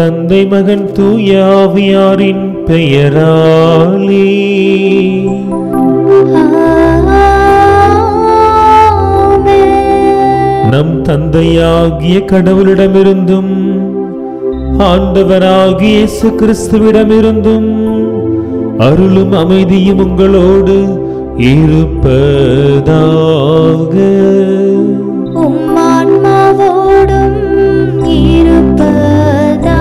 தந்தை மகன் தூய ஆவியாரின் பெயராலே ஆமென். நம் தந்தையாகிய கடவுளிடமிருந்தும் ஆண்டவராகிய இயேசு கிறிஸ்துவிடமிருந்தும் அருளும் அமைதியும் உங்களோடு இருப்பதாக உம் ஆன்மாவோடும் இருப்பதாக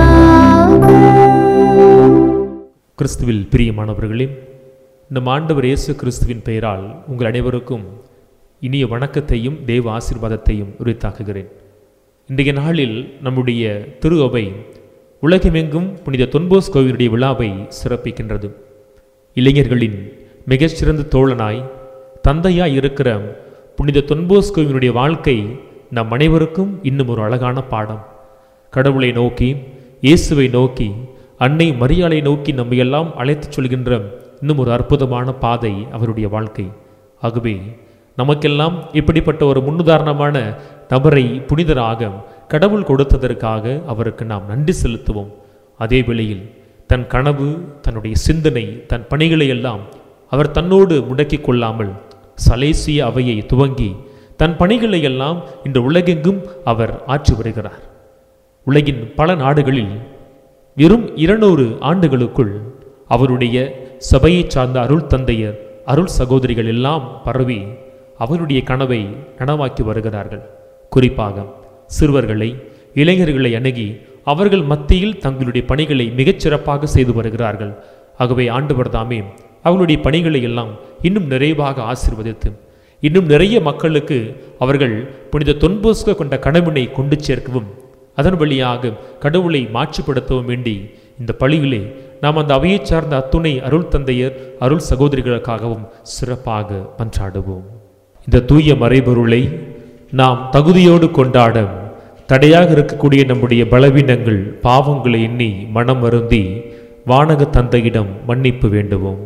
கிறிஸ்துவில் பிரியமானவர்களே நம் ஆண்டவர் இயேசு கிறிஸ்துவின் பெயரால் உங்கள் அனைவருக்கும் இனிய வணக்கத்தையும் தேவ ஆசீர்வாதத்தையும் உரித்தாக்குகிறேன் இன்றைய நாளில் நம்முடைய திரு அவை உலகமெங்கும் புனித தொன்போஸ் கோவிலுடைய விழாவை சிறப்பிக்கின்றது இளைஞர்களின் மிகச்சிறந்த தோழனாய் தந்தையாய் இருக்கிற புனித தொன்போஸ் கோவிலுடைய வாழ்க்கை நம் அனைவருக்கும் இன்னும் ஒரு அழகான பாடம் கடவுளை நோக்கி இயேசுவை நோக்கி அன்னை மரியாளை நோக்கி நம்மை எல்லாம் அழைத்துச் சொல்கின்ற இன்னும் ஒரு அற்புதமான பாதை அவருடைய வாழ்க்கை ஆகவே நமக்கெல்லாம் இப்படிப்பட்ட ஒரு முன்னுதாரணமான நபரை புனிதராக கடவுள் கொடுத்ததற்காக அவருக்கு நாம் நன்றி செலுத்துவோம் அதே வேளையில் தன் கனவு தன்னுடைய சிந்தனை தன் பணிகளை எல்லாம் அவர் தன்னோடு முடக்கிக் கொள்ளாமல் சலேசிய அவையை துவங்கி தன் பணிகளை எல்லாம் இன்று உலகெங்கும் அவர் ஆற்றி வருகிறார் உலகின் பல நாடுகளில் வெறும் இருநூறு ஆண்டுகளுக்குள் அவருடைய சபையைச் சார்ந்த அருள் தந்தையர் அருள் சகோதரிகள் எல்லாம் பரவி அவருடைய கனவை நனவாக்கி வருகிறார்கள் குறிப்பாக சிறுவர்களை இளைஞர்களை அணுகி அவர்கள் மத்தியில் தங்களுடைய பணிகளை மிகச் சிறப்பாக செய்து வருகிறார்கள் ஆகவே ஆண்டவர் தாமே அவர்களுடைய பணிகளை எல்லாம் இன்னும் நிறைவாக ஆசீர்வதித்து இன்னும் நிறைய மக்களுக்கு அவர்கள் புனித தொன்போஸ்க கொண்ட கனவினை கொண்டு சேர்க்கவும் அதன் வழியாக கடவுளை மாட்சிப்படுத்தவும் வேண்டி இந்த பழியிலே நாம் அந்த அவையைச் சார்ந்த அத்துணை அருள் தந்தையர் அருள் சகோதரிகளுக்காகவும் சிறப்பாக மன்றாடுவோம் இந்த தூய மறைபொருளை நாம் தகுதியோடு கொண்டாட தடையாக இருக்கக்கூடிய நம்முடைய பலவீனங்கள் பாவங்களை எண்ணி மனம் வருந்தி வானக தந்தையிடம் மன்னிப்பு வேண்டுவோம்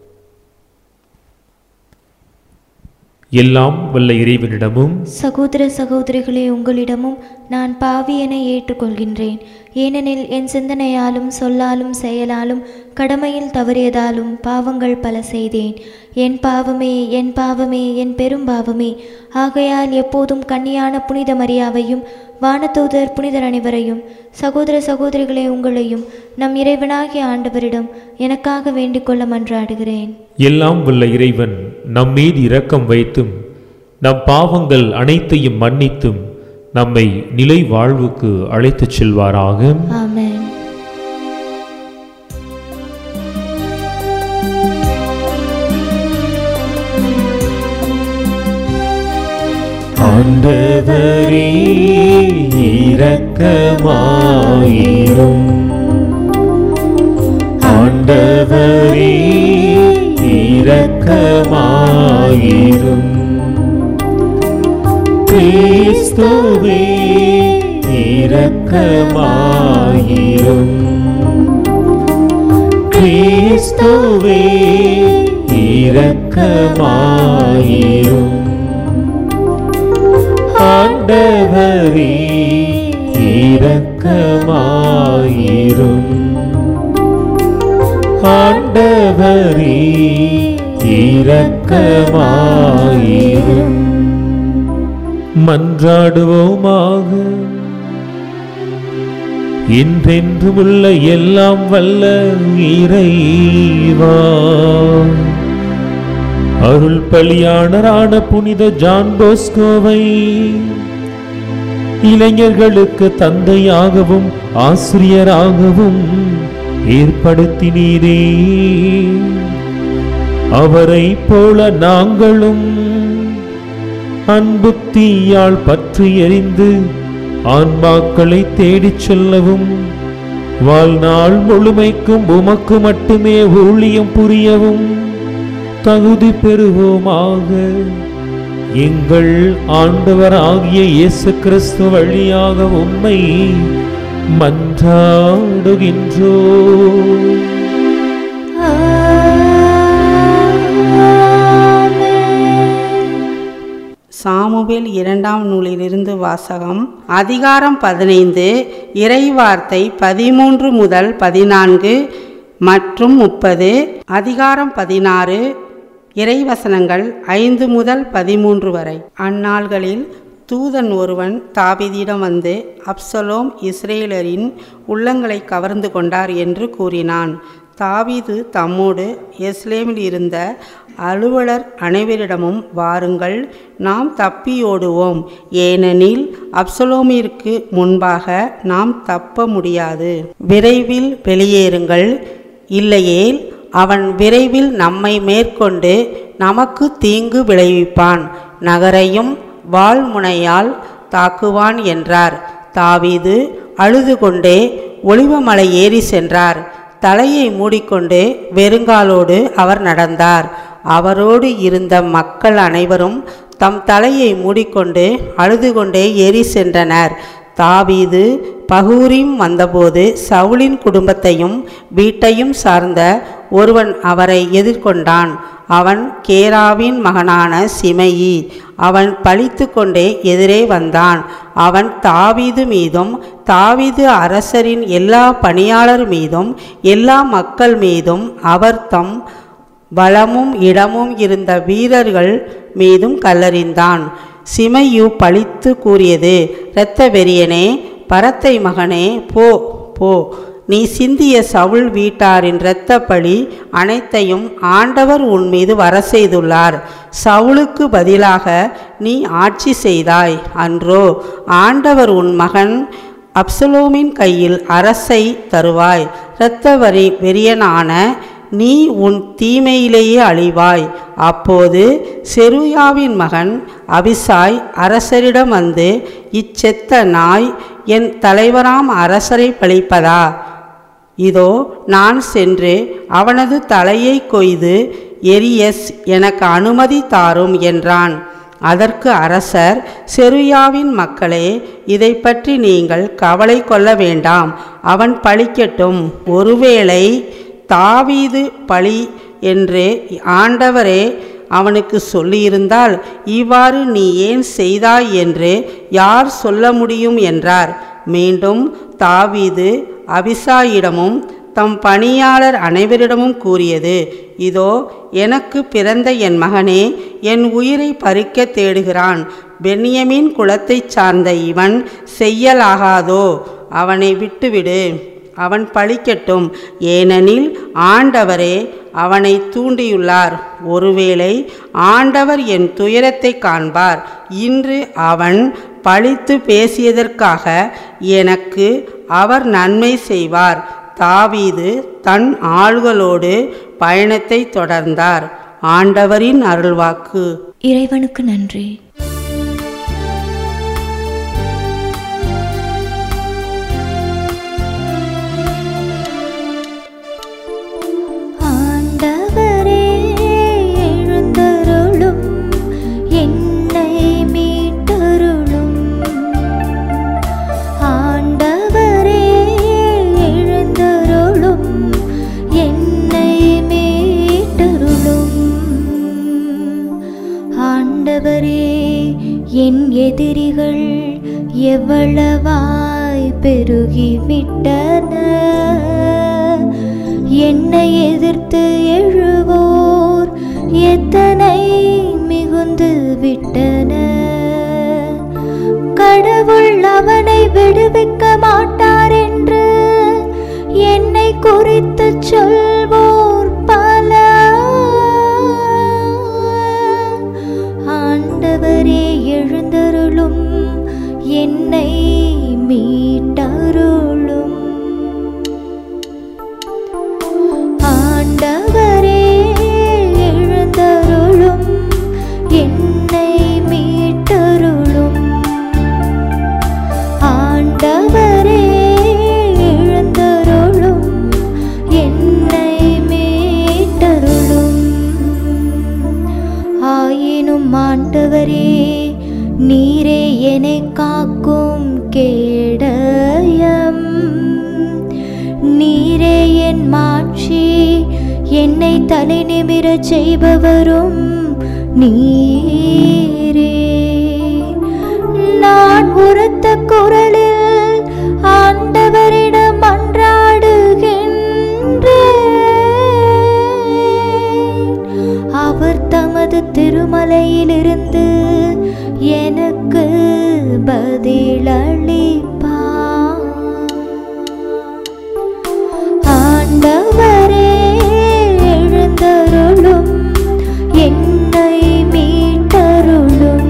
எல்லாம் வல்ல இறைவனிடமும் சகோதர சகோதரிகளே உங்களிடமும் நான் பாவி என ஏற்றுக்கொள்கின்றேன் ஏனெனில் என் சிந்தனையாலும் சொல்லாலும் செயலாலும் கடமையில் தவறியதாலும் பாவங்கள் பல செய்தேன் என் பாவமே என் பாவமே என் பெரும் பாவமே ஆகையால் எப்போதும் கன்னியான புனித மரியாவையும் வானதூதர் புனிதர் அனைவரையும் சகோதர சகோதரிகளே உங்களையும் நம் இறைவனாகிய ஆண்டவரிடம் எனக்காக வேண்டிக் கொள்ள மன்றாடுகிறேன் எல்லாம் வல்ல இறைவன் நம் மீது இரக்கம் வைத்தும் நம் பாவங்கள் அனைத்தையும் மன்னித்தும் நம்மை நிலை வாழ்வுக்கு அழைத்துச் செல்வாராக ஆமென் ஆண்டவரே இரக்கமாயிரும் ஆண்டவரே இரக்கமாயிரும் கிறிஸ்துவே இரக்கமாயிரும் கிறிஸ்துவே இரக்கமாயிரும் ஆண்டவரே இரக்கமாயிரும் ஆண்டவரே இரக்கமாயிரும் மன்றாடுவோமாக என்றென்றுமுள்ள எல்லாம் வல்ல இறைவா அருள் பலியானரான புனித ஜான் போஸ்கோவை இளைஞர்களுக்கு தந்தையாகவும் ஆசிரியராகவும் ஏற்படுத்தினீரே அவரைப் போல நாங்களும் அன்புத்தீயால் பற்றி எறிந்து ஆன்மாக்களை தேடிச் செல்லவும் வாழ்நாள் முழுமைக்கும் உமக்கு மட்டுமே ஊழியம் புரியவும் தகுதி பெறுவோமாக எங்கள் ஆண்டவராகிய இயேசு கிறிஸ்து வழியாக உம்மை மன்றாடுகின்றோ சாமுவேல் இரண்டாம் நூலிலிருந்து வாசகம் அதிகாரம் பதினைந்து இறைவார்த்தை பதிமூன்று முதல் பதினான்கு மற்றும் முப்பது அதிகாரம் பதினாறு இறைவசனங்கள் ஐந்து முதல் பதிமூன்று வரை அந்நாள்களில் தூதன் ஒருவன் தாவீதிடம் வந்து அப்சலோம் இஸ்ரேலரின் உள்ளங்களை கவர்ந்து கொண்டார் என்று கூறினான் தாவீது தம்மோடு எஸ்லேமில் இருந்த அலுவலர் அனைவரிடமும் வாருங்கள் நாம் தப்பியோடுவோம் ஏனெனில் அப்சலோமிற்கு முன்பாக நாம் தப்ப முடியாது விரைவில் வெளியேறுங்கள் இல்லையேல் அவன் விரைவில் நம்மை மேற்கொண்டு நமக்கு தீங்கு விளைவிப்பான் நகரையும் வாள்முனையால் தாக்குவான் என்றார் தாவீது அழுது கொண்டே ஒளிவமலை ஏறி சென்றார் தலையை மூடிக்கொண்டு வெறுங்காலோடு அவர் நடந்தார் அவரோடு இருந்த மக்கள் அனைவரும் தம் தலையை மூடிக்கொண்டு அழுது கொண்டே ஏறி சென்றனர் தாவீது பகூரிம் வந்தபோது சவுலின் குடும்பத்தையும் வீட்டையும் சார்ந்த ஒருவன் அவரை எதிர்கொண்டான் அவன் கேராவின் மகனான சிமையி அவன் பழித்து கொண்டே எதிரே வந்தான் அவன் தாவீது மீதும் தாவீது அரசரின் எல்லா பணியாளர் மீதும் எல்லா மக்கள் மீதும் அவர் தம் பலமும் இடமும் இருந்த வீரர்கள் மீதும் கல்லறிந்தான் சிமையு பழித்து கூறியது இரத்த வெறியனே பரத்தை மகனே போ போ நீ சிந்திய சவுல் வீட்டாரின் இரத்த பழி அனைத்தையும் ஆண்டவர் உன் மீது வர செய்துள்ளார் சவுலுக்கு பதிலாக நீ ஆட்சி செய்தாய் அன்றோ ஆண்டவர் உன் மகன் அப்சலோமின் கையில் அரசை தருவாய் இரத்த வரி வெறியனான நீ உன் தீமையிலேயே அழிவாய் அப்போது செருயாவின் மகன் அபிசாய் அரசரிடம் வந்து இச்செத்த நாய் என் தலைவராம் அரசரை பழிப்பதா இதோ நான் சென்று அவனது தலையை கொய்து எரியஸ் எனக்கு அனுமதி தாரும் என்றான் அதற்கு அரசர் செருயாவின் மக்களே இதை பற்றி நீங்கள் கவலை கொள்ள வேண்டாம் அவன் பழிக்கட்டும் ஒருவேளை தாவீது பழி என்று ஆண்டவரே அவனுக்கு சொல்லியிருந்தால் இவ்வாறு நீ ஏன் செய்தாய் என்று யார் சொல்ல முடியும் என்றார் மீண்டும் தாவீது அபிசாயிடமும் தம் பணியாளர் அனைவரிடமும் கூறியது இதோ எனக்கு பிறந்த என் மகனே என் உயிரை பறிக்க தேடுகிறான் பென்யமின் குலத்தைச் சார்ந்த இவன் செய்யலாகாதோ அவனை விட்டுவிடு அவன் பழிக்கட்டும் ஏனெனில் ஆண்டவரே அவனை தூண்டியுள்ளார் ஒருவேளை ஆண்டவர் என் துயரத்தை காண்பார் இன்று அவன் பழித்து பேசியதற்காக எனக்கு அவர் நன்மை செய்வார் தாவீது தன் ஆள்களோடு பயணத்தை தொடர்ந்தார் ஆண்டவரின் அருள்வாக்கு இறைவனுக்கு நன்றி ஆண்டவரே எழுந்தருளும் என்னை மீட்டருளும் ஆண்டவரே எழுந்தருளும் என்னை மீட்டருளும் ஆண்டவரே என் எதிரிகள் எவ்வளவாய் பெருகிவிட்டன என்னை எதிர்த்து எழுவோர் எத்தனை மிகுந்து விட்டன கடவுள் அவனை விடுவிக்க மாட்டார் என்று என்னை குறித்து சொல்வோர் பல ஆண்டவரே எழுந்தருளும் என்னை மீட்டருளும் ஆண்டவரே எழுந்தருளும் என்னை மீட்டருளும் ஆண்டவரே எழுந்தருளும் என்னை மீட்டருளும் ஆயினும் ஆண்டவரே நீரே என்னை காக்கும் கேடயம் நீரே என் மாட்சி என்னை தலை நிமிரச் செய்பவரும் நீரே உரத்த குரலில் ஆண்டவரிடம் மன்றாடுகின்றேன் அவர் தமது திருமலையிலிருந்து எனக்கு பதிலளிப்பார் ஆண்டவரே எழுந்தருளும் என்னை மீட்டருளும்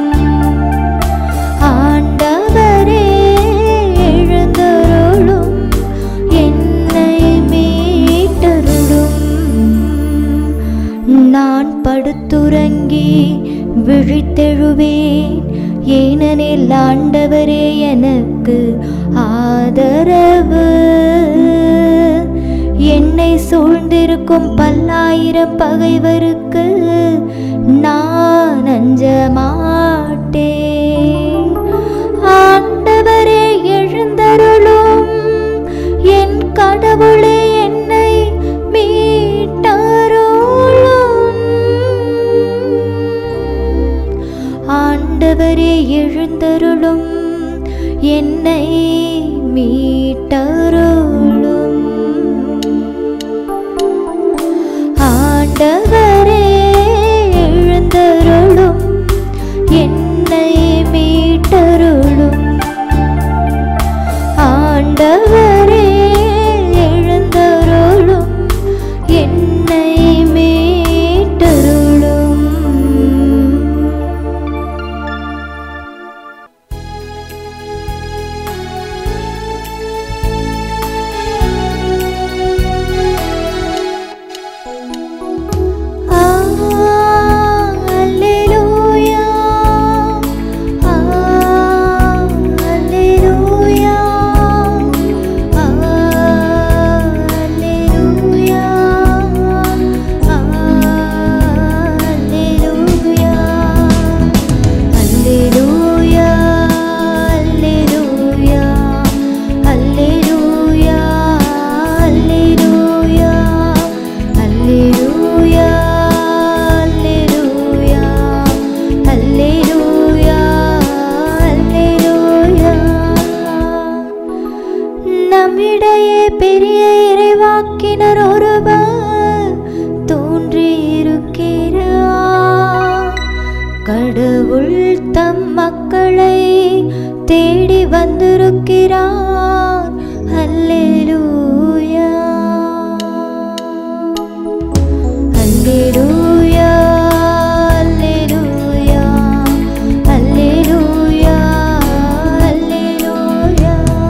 ஆண்டவரே எழுந்தருளும் என்னை மீட்டருளும் நான் படுத்துறங்கி விழித்தெழுவேன் ஏனெனில் ஆண்டவரே எனக்கு ஆதரவு என்னை சூழ்ந்திருக்கும் பல்லாயிரம் பகைவருக்கு நான் அஞ்ச மாட்டேன் ஆண்டவரே எழுந்தருளும் என் கடவுளே என்னை மீட்டருளும் ஆண்டவரே எழுந்தருளும் என்னை மீட்டருளும் ஆண்டவரே எழுந்தருளும் என்னை மீட்டருளும் ஆண்டவரே எழுந்தருளும் என்னை மீட்டருளும் Alleluia. Alleluia. Alleluia. Alleluia. Alleluia. Alleluia. Alleluia. Alleluia. Alleluia. Alleluia. Alleluia. நம்மிடையே பெரிய இறைவாக்கினர் ஒருவர் தோன்றியிருக்கிறார் கடவுள் தம் மக்களை தேடி வந்திருக்கிறார் அல்லேலூயா அல்லேலூயா அல்லேலூயா அல்லேலூயா அல்லேலூயா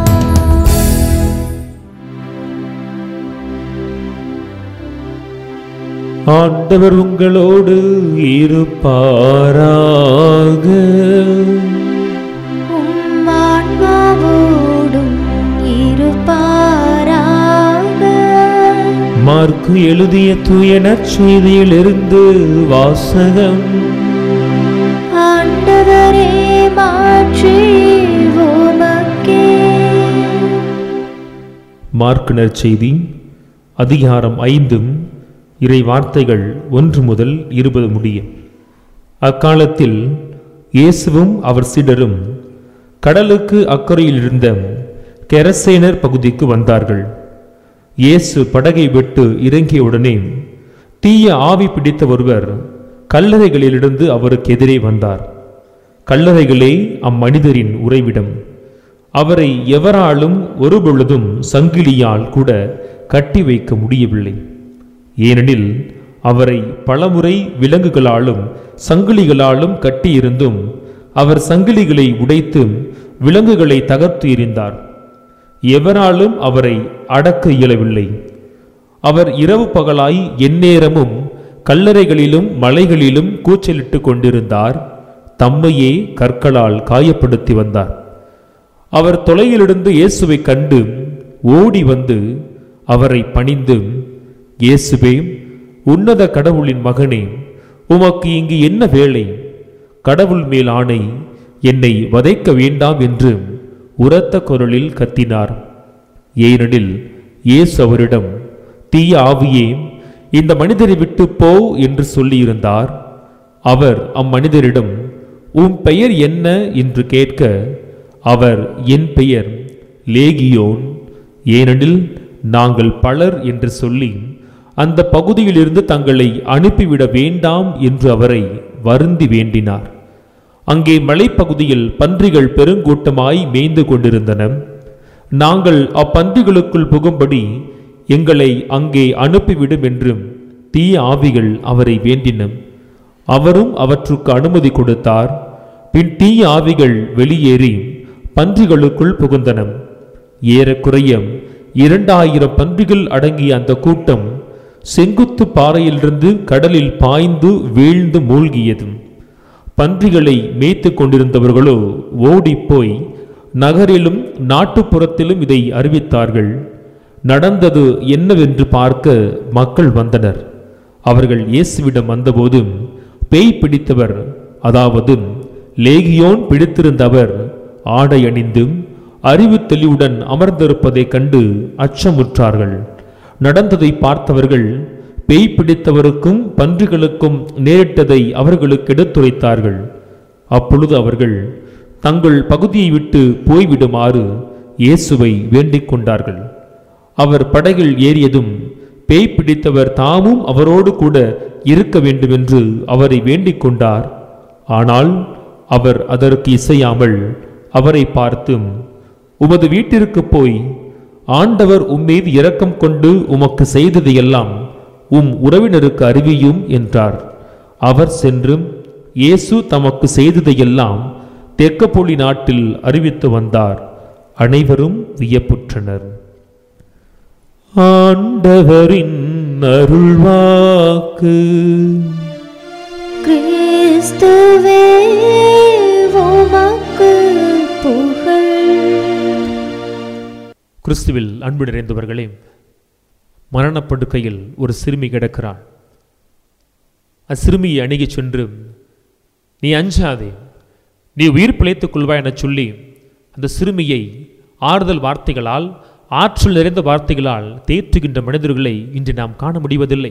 ஆண்டவர் உங்களோடு இருப்பாராக உம் ஆன்மாவோடும் இருப்பாராக மார்க்கு எழுதிய தூய நற்செய்தியிலிருந்து வாசகம் ஆண்டவரே மாற்றி உமக்கே மார்க் நற்செய்தி அதிகாரம் ஐந்தும் இறை வார்த்தைகள் ஒன்று முதல் இருபது முடியும் அக்காலத்தில் இயேசுவும் அவர் சீடரும் கடலுக்கு அக்கறையில் இருந்த கெரசேனர் பகுதிக்கு வந்தார்கள் இயேசு படகை விட்டு இறங்கியவுடனே தீய ஆவி பிடித்த ஒருவர் கல்லறைகளிலிருந்து அவருக்கு எதிரே வந்தார் கல்லறைகளே அம்மனிதரின் உறைவிடம் அவரை எவராலும் ஒருபொழுதும் சங்கிலியால் கூட கட்டி வைக்க முடியவில்லை ஏனெனில் அவரை பலமுறை விலங்குகளாலும் சங்கிலிகளாலும் கட்டியிருந்தும் அவர் சங்கிலிகளை உடைத்து விலங்குகளை தகர்த்து எறிந்தார் எவராலும் அவரை அடக்க இயலவில்லை அவர் இரவு பகலாய் எந்நேரமும் கல்லறைகளிலும் மலைகளிலும் கூச்சலிட்டு கொண்டிருந்தார் தம்மையே கற்களால் காயப்படுத்தி வந்தார் அவர் தொலையிலிருந்து இயேசுவை கண்டு ஓடி வந்து அவரை பணிந்து இயேசுவே உன்னத கடவுளின் மகனே உமக்கு இங்கு என்ன வேலை கடவுள் மேல் ஆணை என்னை வதைக்க வேண்டாம் என்று உரத்த குரலில் கத்தினார் ஏனெனில் இயேசு அவரிடம் தீய ஆவியே இந்த மனிதரை விட்டு போ என்று சொல்லியிருந்தார் அவர் அம்மனிதரிடம் உன் பெயர் என்ன என்று கேட்க அவர் என் பெயர் லேகியோன் ஏனெனில் நாங்கள் பலர் என்று சொல்லி அந்த பகுதியிலிருந்து தங்களை அனுப்பிவிட வேண்டாம் என்று அவரை வருந்தி வேண்டினார் அங்கே மலைப்பகுதியில் பன்றிகள் பெருங்கூட்டமாய் மேய்ந்து கொண்டிருந்தன நாங்கள் அப்பன்றிகளுக்குள் புகும்படி எங்களை அங்கே அனுப்பிவிடும் என்றும் தீய ஆவிகள் அவரை வேண்டின அவரும் அவற்றுக்கு அனுமதி கொடுத்தார் பின் தீய ஆவிகள் வெளியேறி பன்றிகளுக்குள் புகுந்தன ஏறக்குறைய இரண்டாயிரம் பன்றிகள் அடங்கிய அந்த கூட்டம் செங்குத்து பாறையிலிருந்து கடலில் பாய்ந்து வீழ்ந்து மூழ்கியது பன்றிகளை மேய்த்து கொண்டிருந்தவர்களோ ஓடிப்போய் நகரிலும் நாட்டுப்புறத்திலும் இதை அறிவித்தார்கள் நடந்தது என்னவென்று பார்க்க மக்கள் வந்தனர் அவர்கள் இயேசுவிடம் வந்தபோது பேய் பிடித்தவர் அதாவது லேகியோன் பிடித்திருந்தவர் ஆடை அணிந்து அறிவு தெளிவுடன் அமர்ந்திருப்பதைக் கண்டு அச்சமுற்றார்கள் நடந்ததை பார்த்தவர்கள் பேய் பிடித்தவருக்கும் பன்றிகளுக்கும் நேரிட்டதை அவர்களுக்கு எடுத்துரைத்தார்கள் அப்பொழுது அவர்கள் தங்கள் பகுதியை விட்டு போய்விடுமாறு இயேசுவை வேண்டிக் கொண்டார்கள் அவர் படகில் ஏறியதும் பேய் பிடித்தவர் தாமும் அவரோடு கூட இருக்க வேண்டுமென்று அவரை வேண்டிக் கொண்டார் ஆனால் அவர் அதற்கு இசையாமல் அவரை பார்த்தும் உமது வீட்டிற்கு போய் ஆண்டவர் உம்மீது இரக்கம் கொண்டு உமக்கு செய்ததையெல்லாம் உம் உறவினருக்கு அறிவியும் என்றார் அவர் சென்றும் இயேசு தமக்கு செய்ததையெல்லாம் தெற்கப்பொலி நாட்டில் அறிவித்து வந்தார் அனைவரும் வியப்புற்றனர் ஆண்டவரின் அருள்வாக்கு கிறிஸ்துவே உமக்கு புகழ் கிறிஸ்துவில் அன்பு நிறைந்தவர்களே மரணப்படுக்கையில் ஒரு சிறுமி கிடக்கிறாள் அச்சிறுமியை அணுகிச் சென்று நீ அஞ்சாதே நீ உயிர் பிழைத்துக் கொள்வாய் எனச் சொல்லி அந்த சிறுமியை ஆறுதல் வார்த்தைகளால் ஆற்றல் நிறைந்த வார்த்தைகளால் தேற்றுகின்ற மனிதர்களை இன்று நாம் காண முடிவதில்லை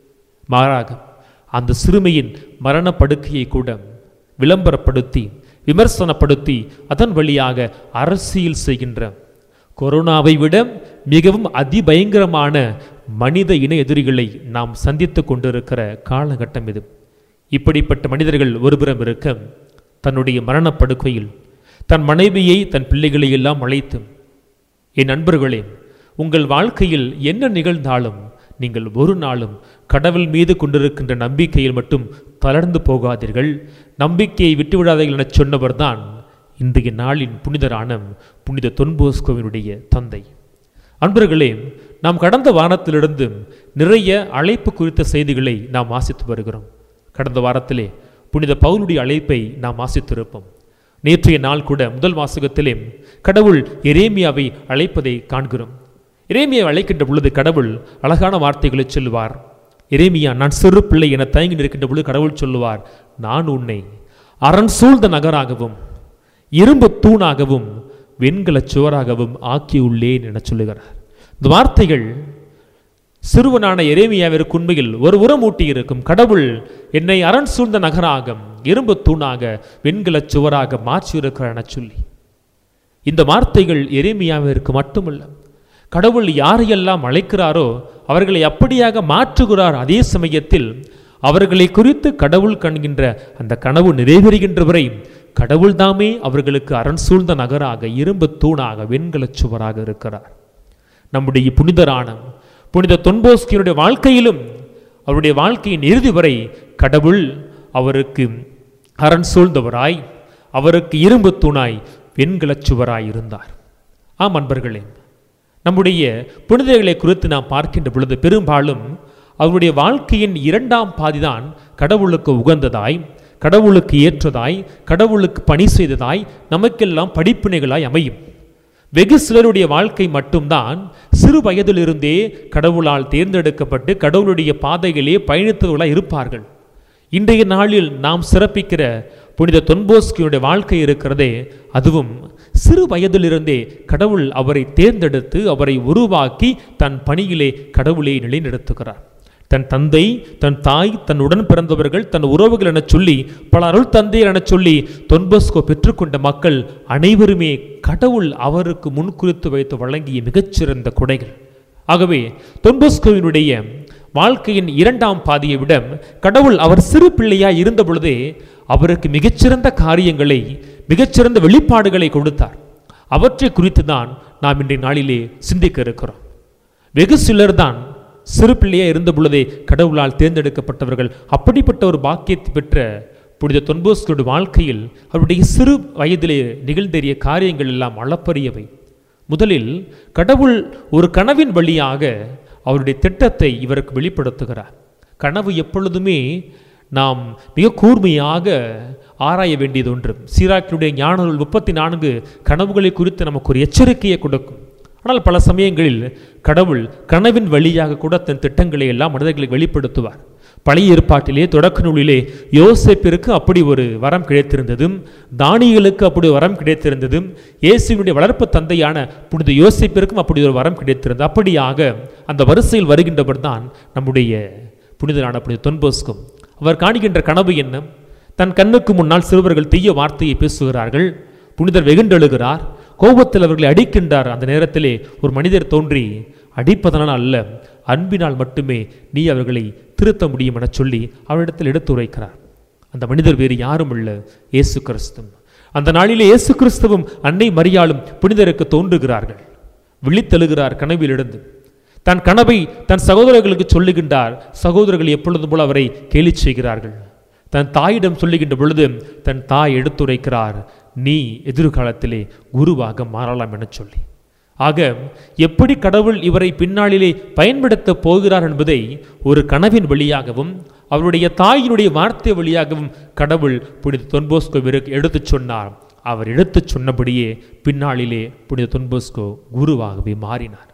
மாறாக அந்த சிறுமியின் மரணப்படுக்கையை கூட விளம்பரப்படுத்தி விமர்சனப்படுத்தி அதன் வழியாக அரசியல் செய்கின்ற கொரோனாவை விட மிகவும் அதிபயங்கரமான மனித இன எதிரிகளை நாம் சந்தித்து கொண்டிருக்கிற காலகட்டம் இது இப்படிப்பட்ட மனிதர்கள் ஒருபுறம் இருக்க தன்னுடைய மரணப்படுக்கையில் தன் மனைவியை தன் பிள்ளைகளை எல்லாம் அழைத்து என் நண்பர்களே உங்கள் வாழ்க்கையில் என்ன நிகழ்ந்தாலும் நீங்கள் ஒரு நாளும் கடவுள் மீது கொண்டிருக்கின்ற நம்பிக்கையில் மட்டும் தளர்ந்து போகாதீர்கள் நம்பிக்கையை விட்டுவிடாதீர்கள் எனச் சொன்னவர்தான் இன்றைய நாளின் புனிதரான புனித தொன்போஸ்கோவினுடைய தந்தை அன்பர்களே நாம் கடந்த வாரத்திலிருந்து நிறைய அழைப்பு குறித்த செய்திகளை நாம் வாசித்து வருகிறோம் கடந்த வாரத்திலே புனித பவுலுடைய அழைப்பை நாம் வாசித்திருப்போம் நேற்றைய நாள் கூட முதல் வாசகத்திலே கடவுள் எரேமியாவை அழைப்பதை காண்கிறோம் எரேமியாவை அழைக்கின்ற பொழுது கடவுள் அழகான வார்த்தைகளை சொல்லுவார் எரேமியா நான் சிறு பிள்ளை என தயங்கி நிற்கின்ற பொழுது கடவுள் சொல்லுவார் நான் உன்னை அரண் சூழ்ந்த நகராகவும் இரும்பு தூணாகவும் வெண்கலச் சுவராகவும் ஆக்கியுள்ளேன் என சொல்லுகிறார் இந்த வார்த்தைகள் சிறுவனான எரேமியாவிற்கு உண்மையில் ஒரு உரமூட்டி இருக்கும் கடவுள் என்னை அரண் சூழ்ந்த நகராக இரும்பு தூணாக வெண்கலச் சுவராக மாற்றியிருக்கிறார் என சொல்லி இந்த வார்த்தைகள் எரேமியாவிற்கு மட்டுமல்ல கடவுள் யாரையெல்லாம் அழைக்கிறாரோ அவர்களை அப்படியாக மாற்றுகிறார் அதே சமயத்தில் அவர்களை குறித்து கடவுள் காண்கின்ற அந்த கனவு நிறைவேறுகின்ற வரை கடவுள் தாமே அவர்களுக்கு அரண் சூழ்ந்த நகராக இரும்பு தூணாக வெண்கலச் சுவராக இருக்கிறார் நம்முடைய புனிதரான புனித தொன்போஸ்கியனுடைய வாழ்க்கையிலும் அவருடைய வாழ்க்கையின் இறுதி வரை கடவுள் அவருக்கு அரண் சூழ்ந்தவராய் அவருக்கு இரும்பு தூணாய் வெண்கலச் சுவராய் இருந்தார் ஆம் அன்பர்களே நம்முடைய புனிதர்களை குறித்து நாம் பார்க்கின்ற பொழுது பெரும்பாலும் அவருடைய வாழ்க்கையின் இரண்டாம் பாதிதான் கடவுளுக்கு உகந்ததாய் கடவுளுக்கு ஏற்றதாய் கடவுளுக்கு பணி செய்ததாய் நமக்கெல்லாம் படிப்பினைகளாய் அமையும் வெகு சிலருடைய வாழ்க்கை மட்டும்தான் சிறு வயதிலிருந்தே கடவுளால் தேர்ந்தெடுக்கப்பட்டு கடவுளுடைய பாதைகளே பயணித்தவர்களாய் இருப்பார்கள் இன்றைய நாளில் நாம் சிறப்பிக்கிற புனித தொன்போஸ்கியுடைய வாழ்க்கை இருக்கிறதே அதுவும் சிறு வயதிலிருந்தே கடவுள் அவரை தேர்ந்தெடுத்து அவரை உருவாக்கி தன் பணியிலே கடவுளை நிலைநிறுத்துகிறார் தன் தந்தை தன் தாய் தன் உடன் பிறந்தவர்கள் தன் உறவுகள் என சொல்லி பல அருள் தந்தையர் என சொல்லி தொன்பஸ்கோ பெற்றுக்கொண்ட மக்கள் அனைவருமே கடவுள் அவருக்கு முன்குறித்து வைத்து வழங்கிய மிகச்சிறந்த கொடைகள் ஆகவே தொன்பஸ்கோவினுடைய வாழ்க்கையின் இரண்டாம் பாதியை விட கடவுள் அவர் சிறு பிள்ளையாய் இருந்த பொழுதே அவருக்கு மிகச்சிறந்த காரியங்களை மிகச்சிறந்த வெளிப்பாடுகளை கொடுத்தார் அவற்றை குறித்து தான் நாம் இன்றைய நாளிலே சிந்திக்க இருக்கிறோம் வெகு சிலர் தான் சிறு பிள்ளையா இருந்த பொழுதே கடவுளால் தேர்ந்தெடுக்கப்பட்டவர்கள் அப்படிப்பட்ட ஒரு பாக்கியத்தை பெற்ற புனித தொன்போஸ்கருடைய வாழ்க்கையில் அவருடைய சிறு வயதிலே நிகழ்ந்தேறிய காரியங்கள் எல்லாம் அளப்பரியவை முதலில் கடவுள் ஒரு கனவின் வழியாக அவருடைய திட்டத்தை இவருக்கு வெளிப்படுத்துகிறார் கனவு எப்பொழுதுமே நாம் மிக கூர்மையாக ஆராய வேண்டியது ஒன்று சீராக்கினுடைய ஞான நூல் முப்பத்தி நான்கு கனவுகளை குறித்து நமக்கு ஒரு எச்சரிக்கையை கொடுக்கும் ஆனால் பல சமயங்களில் கடவுள் கனவின் வழியாக கூட தன் திட்டங்களை எல்லாம் மனிதர்களுக்கு வெளிப்படுத்துவார் பழைய ஏற்பாட்டிலே தொடக்க நூலிலே யோசேப்பிற்கு அப்படி ஒரு வரம் கிடைத்திருந்ததும் தானியலுக்கு அப்படி ஒரு வரம் கிடைத்திருந்ததும் இயேசுவினுடைய வளர்ப்பு தந்தையான புனித யோசேப்பிற்கும் அப்படி ஒரு வரம் கிடைத்திருந்தது அப்படியாக அந்த வரிசையில் வருகின்றவர் தான் நம்முடைய புனிதரான புனித தொன்போஸ்கும் அவர் காணுகின்ற கனவு என்ன தன் கண்ணுக்கு முன்னால் சிறுவர்கள் தீய வார்த்தையை பேசுகிறார்கள் புனிதர் வெகுண்டெழுகிறார் கோபத்தில் அவர்களை அடிக்கின்றார் அந்த நேரத்திலே ஒரு மனிதர் தோன்றி அடிப்பதனால் அல்ல அன்பினால் மட்டுமே நீ அவர்களை திருத்த முடியும் என சொல்லி அவரிடத்தில் எடுத்துரைக்கிறார் அந்த மனிதர் வேறு யாரும் இல்ல இயேசு கிறிஸ்து அந்த நாளிலே இயேசு கிறிஸ்துவும் அன்னை மரியாளும் புனிதருக்கு தோன்றுகிறார்கள் விழித்தெழுகிறார் கனவிலிருந்து தன் கனவை தன் சகோதரர்களுக்கு சொல்லுகின்றார் சகோதரர்கள் எப்பொழுதும் போல அவரை கேலி செய்கிறார்கள் தன் தாயிடம் சொல்லுகின்ற பொழுது தன் தாய் எடுத்துரைக்கிறார் நீ எதிர்காலத்திலே குருவாக மாறலாம் என சொல்லி ஆக எப்படி கடவுள் இவரை பின்னாளிலே பயன்படுத்த போகிறார் என்பதை ஒரு கனவின் வழியாகவும் அவருடைய தாயினுடைய வார்த்தை வழியாகவும் கடவுள் புனித தொன்போஸ்கோவிற்கு எடுத்துச் சொன்னார் அவர் எடுத்துச் சொன்னபடியே பின்னாளிலே புனித தொன்போஸ்கோ குருவாகவே மாறினார்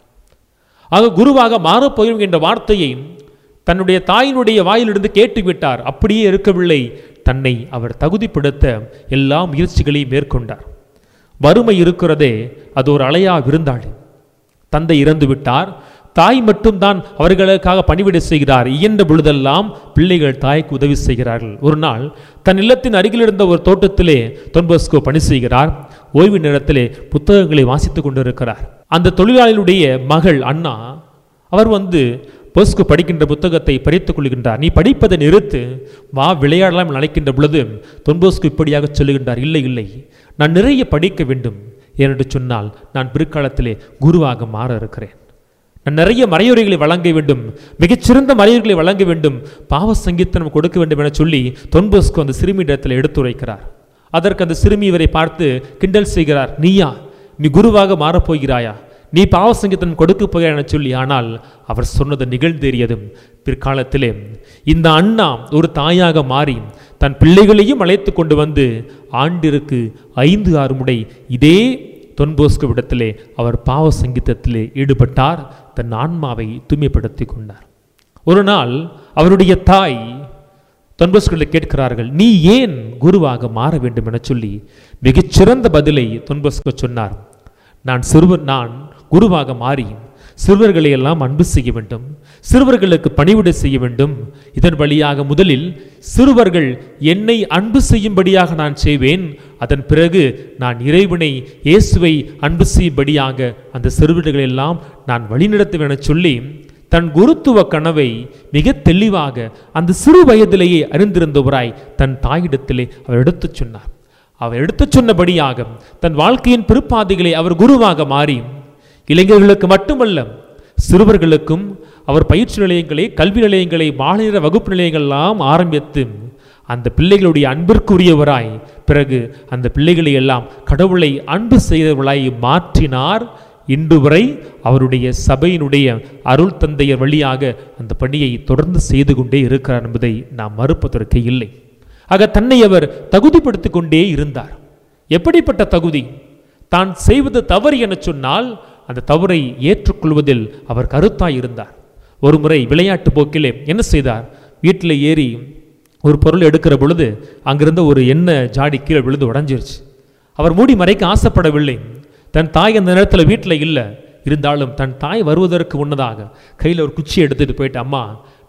ஆக குருவாக மாறப்போகிறோம் என்ற வார்த்தையை தன்னுடைய தாயினுடைய வாயிலிருந்து கேட்டுவிட்டார் அப்படியே இருக்கவில்லை தன்னை அவர் தகுதிப்படுத்த எல்லா முயற்சிகளையும் மேற்கொண்டார் வறுமை இருக்கிறதே அது ஒரு அலையா விருந்தாளி தந்தை இறந்து விட்டார் தாய் மட்டும்தான் அவர்களுக்காக பணிவிடை செய்கிறார் இயன்ற பொழுதெல்லாம் பிள்ளைகள் தாய்க்கு உதவி செய்கிறார்கள் ஒரு நாள் தன் இல்லத்தின் அருகில் இருந்த ஒரு தோட்டத்திலே தொன்பஸ்கோ பணி செய்கிறார் ஓய்வு நேரத்திலே புத்தகங்களை வாசித்துக் கொண்டிருக்கிறார் அந்த தொழிலாளியுடைய மகள் அண்ணா அவர் வந்து போஸ்கு படிக்கின்ற புத்தகத்தை பறித்துக் கொள்கின்றார் நீ படிப்பதை நிறுத்து வா விளையாடலாம் என அழைக்கின்ற பொழுது தொன்போஸ்கு இப்படியாக சொல்லுகின்றார் இல்லை இல்லை நான் நிறைய படிக்க வேண்டும் ஏனென்று சொன்னால் நான் பிற்காலத்திலே குருவாக மாற இருக்கிறேன் நான் நிறைய மறையுரைகளை வழங்க வேண்டும் மிகச்சிறந்த மறையுரைகளை வழங்க வேண்டும் பாவ சங்கீத்தனம் கொடுக்க வேண்டும் என சொல்லி தொன்போஸ்கு அந்த சிறுமியிடத்தில் எடுத்துரைக்கிறார் அதற்கு அந்த சிறுமி இவரை பார்த்து கிண்டல் செய்கிறார் நீயா நீ குருவாக மாறப்போகிறாயா நீ பாவ சங்கீதம் கொடுக்க போகிறாய் என சொல்லி ஆனால் அவர் சொன்னது நிகழ்ந்தேறியதும் பிற்காலத்திலே இந்த அண்ணா ஒரு தாயாக மாறி தன் பிள்ளைகளையும் அழைத்து கொண்டு வந்து ஆண்டிற்கு ஐந்து ஆறு முறை இதே தொன்போஸ்கு விடத்திலே அவர் பாவ சங்கீதத்திலே ஈடுபட்டார் தன் ஆன்மாவை தூய்மைப்படுத்தி கொண்டார் ஒரு நாள் அவருடைய தாய் தொன்பஸ்களை கேட்கிறார்கள் நீ ஏன் குருவாக மாற வேண்டும் என சொல்லி மிகச்சிறந்த பதிலை தொன்பஸ்க சொன்னார் நான் சிறுவர் நான் குருவாக மாறி சிறுவர்களை எல்லாம் அன்பு செய்ய வேண்டும் சிறுவர்களுக்கு பணிவிடை செய்ய வேண்டும் இதன் வழியாக முதலில் சிறுவர்கள் என்னை அன்பு செய்யும்படியாக நான் செய்வேன் அதன் பிறகு நான் இறைவனை இயேசுவை அன்பு செய்யும்படியாக அந்த சிறுவர்களை எல்லாம் நான் வழிநடத்துவேன் என சொல்லி தன் குருத்துவ கனவை மிக தெளிவாக அந்த சிறு வயதிலேயே அறிந்திருந்தவராய் தன் தாயிடத்திலே அவர் எடுத்துச் சொன்னார் அவர் எடுத்துச் சொன்னபடியாக தன் வாழ்க்கையின் பிற்பாதைகளை அவர் குருவாக மாறி இளைஞர்களுக்கு மட்டுமல்ல சிறுவர்களுக்கும் அவர் பயிற்சி நிலையங்களை கல்வி நிலையங்களை மாலை நேர வகுப்பு நிலையங்கள் எல்லாம் ஆரம்பித்து அந்த பிள்ளைகளுடைய அன்பிற்குரியவராய் பிறகு அந்த பிள்ளைகளை எல்லாம் கடவுளை அன்பு செய்தவர்களாய் மாற்றினார் இன்று வரை அவருடைய சபையினுடைய அருள் தந்தையர் வழியாக அந்த பணியை தொடர்ந்து செய்து கொண்டே இருக்கிறார் என்பதை நாம் மறுப்பதற்கு இல்லை ஆக தன்னை அவர் தகுதிப்படுத்திக் கொண்டே இருந்தார் எப்படிப்பட்ட தகுதி தான் செய்வது தவறு என சொன்னால் அந்த தவறை ஏற்றுக்கொள்வதில் அவர் கருத்தாய் இருந்தார் ஒரு முறை விளையாட்டு போக்கிலே என்ன செய்தார் வீட்டில் ஏறி ஒரு பொருள் எடுக்கிற பொழுது அங்கிருந்த ஒரு எண்ணெய் ஜாடி கீழே விழுந்து உடஞ்சிருச்சு அவர் மூடி மறைக்க ஆசைப்படவில்லை தன் தாய் அந்த நேரத்தில் வீட்டில் இல்லை இருந்தாலும் தன் தாய் வருவதற்கு முன்னதாக கையில் ஒரு குச்சி எடுத்துட்டு போயிட்டு அம்மா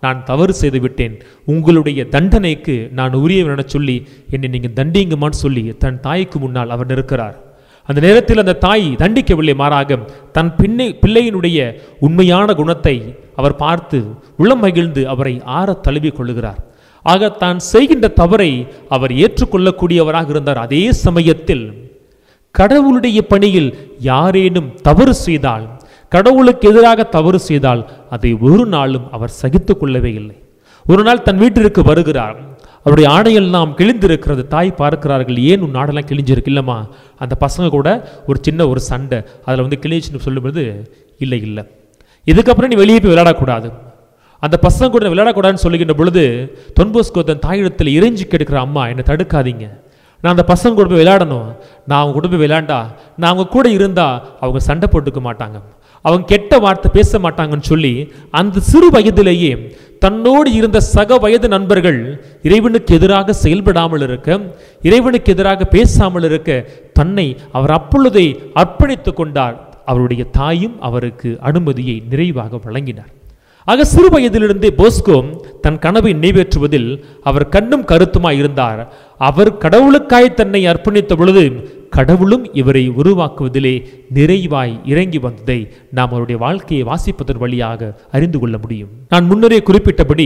நான் தவறு செய்து விட்டேன் உங்களுடைய தண்டனைக்கு நான் உரியவன் என சொல்லி என்னை நீங்கள் தண்டிங்கம்மான்னு சொல்லி தன் தாய்க்கு முன்னால் அவர் நிற்கிறார் அந்த நேரத்தில் அந்த தாய் தண்டிக்கவில்லை மாறாக தன் பின்னை பிள்ளையினுடைய உண்மையான குணத்தை அவர் பார்த்து உள்ளம் மகிழ்ந்து அவரை ஆற தழுவி கொள்ளுகிறார் ஆக தான் செய்கின்ற தவறை அவர் ஏற்றுக்கொள்ளக்கூடியவராக இருந்தார் அதே சமயத்தில் கடவுளுடைய பணியில் யாரேனும் தவறு செய்தால் கடவுளுக்கு எதிராக தவறு செய்தால் அதை ஒரு நாளும் அவர் சகித்துக் கொள்ளவே இல்லை ஒரு நாள் தன் வீட்டிற்கு வருகிறார் அவருடைய ஆடையெல்லாம் கிழிந்திருக்கிறது தாய் பார்க்கிறார்கள் ஏன் உன் ஆடெல்லாம் கிழிஞ்சிருக்கு இல்லைம்மா அந்த பசங்க கூட ஒரு சின்ன ஒரு சண்டை அதில் வந்து கிழிச்சுன்னு சொல்லும்போது இல்லை இல்லை இதுக்கப்புறம் நீ வெளியே போய் விளையாடக்கூடாது அந்த பசங்க கூட விளையாடக்கூடாதுன்னு சொல்லுகின்ற பொழுது தொன்போஸ்கோ தன் தாயிடத்தில் இறைஞ்சி கெடுக்கிற அம்மா என்னை தடுக்காதீங்க நான் அந்த பசங்க கூட போய் விளையாடணும் நான் அவங்க கூட போய் விளையாண்டா நான் அவங்க கூட இருந்தா அவங்க சண்டை போட்டுக்க மாட்டாங்க அவங்க கெட்ட வார்த்தை பேச மாட்டாங்கன்னு சொல்லி அந்த சிறு வயதிலேயே தன்னோடு இருந்த சக வயது நண்பர்கள் இறைவனுக்கு எதிராக செயல்படாமல் இருக்க இறைவனுக்கு எதிராக பேசாமல் இருக்க தன்னை அவர் அப்பொழுதே அர்ப்பணித்துக் கொண்டார் அவருடைய தாயும் அவருக்கு அனுமதியை நிறைவாக வழங்கினார் ஆக சிறு வயதிலிருந்தே போஸ்கோ தன் கனவை நிறைவேற்றுவதில் அவர் கண்ணும் கருத்துமாய் இருந்தார் அவர் கடவுளுக்காய் தன்னை அர்ப்பணித்த பொழுது கடவுளும் இவரை உருவாக்குவதிலே நிறைவாய் இறங்கி வந்ததை நாம் அவருடைய வாழ்க்கையை வாசிப்பதன் வழியாக அறிந்து கொள்ள முடியும் நான் முன்னரே குறிப்பிட்டபடி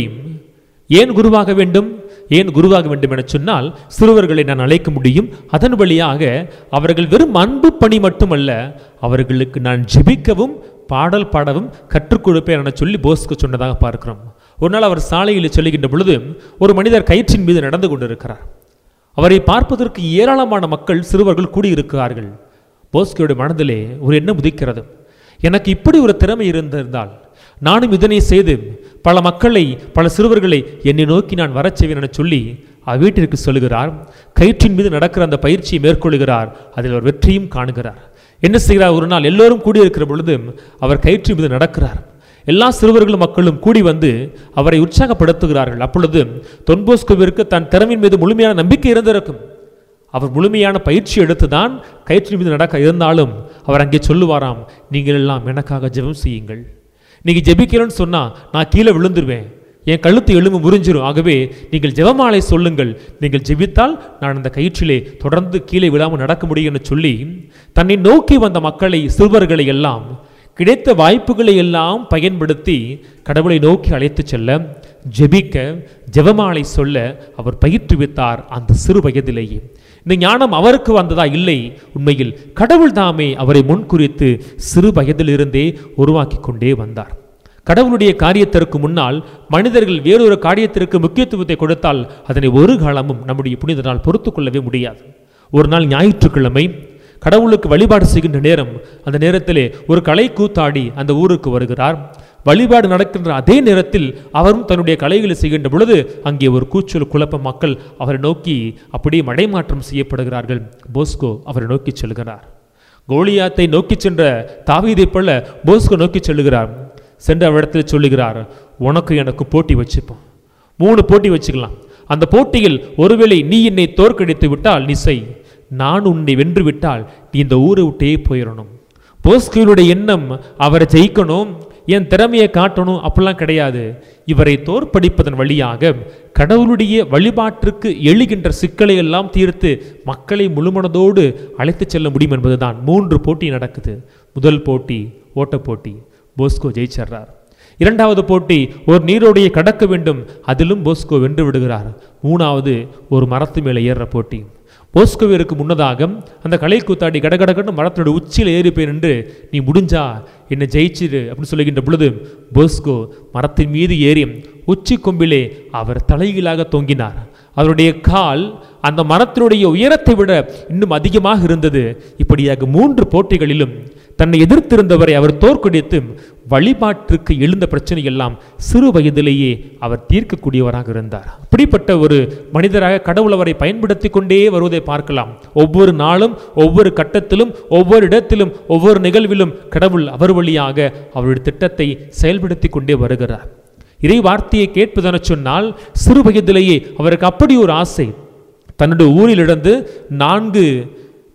ஏன் குருவாக வேண்டும் ஏன் குருவாக வேண்டும் என சொன்னால் சிறுவர்களை நான் அழைக்க முடியும் அதன் வழியாக அவர்கள் வெறும் அன்பு பணி மட்டுமல்ல அவர்களுக்கு நான் ஜெபிக்கவும் பாடல் பாடவும் கற்றுக் கொடுப்பேன் என சொல்லி போஸ்க்கு சொன்னதாக பார்க்கிறோம் ஒரு நாள் அவர் சாலையில் சொல்லுகின்ற பொழுது ஒரு மனிதர் கயிற்றின் மீது நடந்து கொண்டிருக்கிறார் அவரை பார்ப்பதற்கு ஏராளமான மக்கள் சிறுவர்கள் கூடியிருக்கிறார்கள் போஸ்கியோட மனதிலே ஒரு எண்ணம் உதிக்கிறது எனக்கு இப்படி ஒரு திறமை இருந்திருந்தால் நானும் இதனை செய்து பல மக்களை பல சிறுவர்களை என்னை நோக்கி நான் வரச் செய்வேன் என சொல்லி அவர் வீட்டிற்கு சொல்லுகிறார் கயிற்றின் மீது நடக்கிற அந்த பயிற்சியை மேற்கொள்கிறார் அதில் அவர் வெற்றியும் காணுகிறார் என்ன செய்கிறார் ஒரு நாள் எல்லோரும் கூடியிருக்கிற பொழுது அவர் கயிற்றின் மீது நடக்கிறார் எல்லா சிறுவர்களும் மக்களும் கூடி வந்து அவரை உற்சாகப்படுத்துகிறார்கள் அப்பொழுது தொன்போஸ்கோவிற்கு தன் திறமையின் மீது முழுமையான நம்பிக்கை இருந்திருக்கும் அவர் முழுமையான பயிற்சி எடுத்துதான் கயிற்றின் மீது நடக்க இருந்தாலும் அவர் அங்கே சொல்லுவாராம் நீங்கள் எல்லாம் எனக்காக ஜெபம் செய்யுங்கள் நீங்க ஜெபிக்கிறேன்னு சொன்னா நான் கீழே விழுந்துருவேன் என் கழுத்து எலும்பு முறிஞ்சிரும் ஆகவே நீங்கள் ஜெபமாலை சொல்லுங்கள் நீங்கள் ஜெபித்தால் நான் அந்த கயிற்றிலே தொடர்ந்து கீழே விழாமல் நடக்க முடியும் என்று சொல்லி தன்னை நோக்கி வந்த மக்களை சிறுவர்களை எல்லாம் கிடைத்த வாய்ப்புகளை எல்லாம் பயன்படுத்தி கடவுளை நோக்கி அழைத்துச் செல்ல ஜெபிக்க ஜெபமாலை சொல்ல அவர் பயிற்றுவித்தார் அந்த சிறு வயதிலேயே இந்த ஞானம் அவருக்கு வந்ததா இல்லை உண்மையில் கடவுள் தாமே அவரை முன்குறித்து சிறு வயதிலிருந்தே உருவாக்கி கொண்டே வந்தார் கடவுளுடைய காரியத்திற்கு முன்னால் மனிதர்கள் வேறொரு காரியத்திற்கு முக்கியத்துவத்தை கொடுத்தால் அதனை ஒரு காலமும் நம்முடைய புனிதனால் பொறுத்து கொள்ளவே முடியாது ஒரு நாள் ஞாயிற்றுக்கிழமை கடவுளுக்கு வழிபாடு செய்கின்ற நேரம் அந்த நேரத்திலே ஒரு கலை கூத்தாடி அந்த ஊருக்கு வருகிறார் வழிபாடு நடக்கின்ற அதே நேரத்தில் அவரும் தன்னுடைய கலைகளை செய்கின்ற பொழுது அங்கே ஒரு கூச்சல் குழப்ப மக்கள் அவரை நோக்கி அப்படியே மடைமாற்றம் செய்யப்படுகிறார்கள் போஸ்கோ அவரை நோக்கி செல்கிறார் கோலியாத்தை நோக்கி சென்ற தாவீதைப் போல போஸ்கோ நோக்கி செல்லுகிறார் சென்ற இடத்தில் சொல்லுகிறார் உனக்கு எனக்கு போட்டி வச்சுப்போம் மூணு போட்டி வச்சுக்கலாம் அந்த போட்டியில் ஒருவேளை நீ என்னை தோற்கடித்து விட்டால் நீ செய் நான் உன்னை வென்று விட்டால் நீ இந்த ஊரை விட்டே போயிடணும் போஸ்கியனுடைய எண்ணம் அவரை ஜெயிக்கணும் என் திறமையை காட்டணும் அப்படிலாம் கிடையாது இவரை தோற்படிப்பதன் வழியாக கடவுளுடைய வழிபாட்டிற்கு எழுகின்ற சிக்கலை எல்லாம் தீர்த்து மக்களை முழுமனதோடு அழைத்துச் செல்ல முடியும் என்பதுதான் மூன்று போட்டி நடக்குது முதல் போட்டி ஓட்டப் போட்டி போஸ்கோ ஜெயிச்சிடுறார் இரண்டாவது போட்டி ஒரு நீரோடையை கடக்க வேண்டும் அதிலும் போஸ்கோ வென்று விடுகிறார் மூணாவது ஒரு மரத்து மேலே ஏறுற போட்டி போஸ்கோவிற்கு முன்னதாக அந்த கலை கூத்தாடி கடகடகன்னு மரத்தோட உச்சியில் ஏறி போய் நின்று நீ முடிஞ்சா என்னை ஜெயிச்சிரு அப்படின்னு சொல்லுகின்ற பொழுது போஸ்கோ மரத்தின் மீது ஏறி உச்சி கொம்பிலே அவர் தலைகீழாக தொங்கினார் அவருடைய கால் அந்த மரத்தினுடைய உயரத்தை விட இன்னும் அதிகமாக இருந்தது இப்படியாக மூன்று போட்டிகளிலும் தன்னை எதிர்த்திருந்தவரை அவர் தோற்கடித்து வழிபாட்டிற்கு எழுந்த பிரச்சனை எல்லாம் சிறு வயதிலேயே அவர் தீர்க்கக்கூடியவராக இருந்தார் அப்படிப்பட்ட ஒரு மனிதராக கடவுள் அவரை பயன்படுத்தி கொண்டே வருவதை பார்க்கலாம் ஒவ்வொரு நாளும் ஒவ்வொரு கட்டத்திலும் ஒவ்வொரு இடத்திலும் ஒவ்வொரு நிகழ்விலும் கடவுள் அவர் வழியாக அவருடைய திட்டத்தை செயல்படுத்தி கொண்டே வருகிறார் இறை வார்த்தையை கேட்பதென சொன்னால் சிறு வயதிலேயே அவருக்கு அப்படி ஒரு ஆசை தன்னுடைய ஊரிலிருந்து நான்கு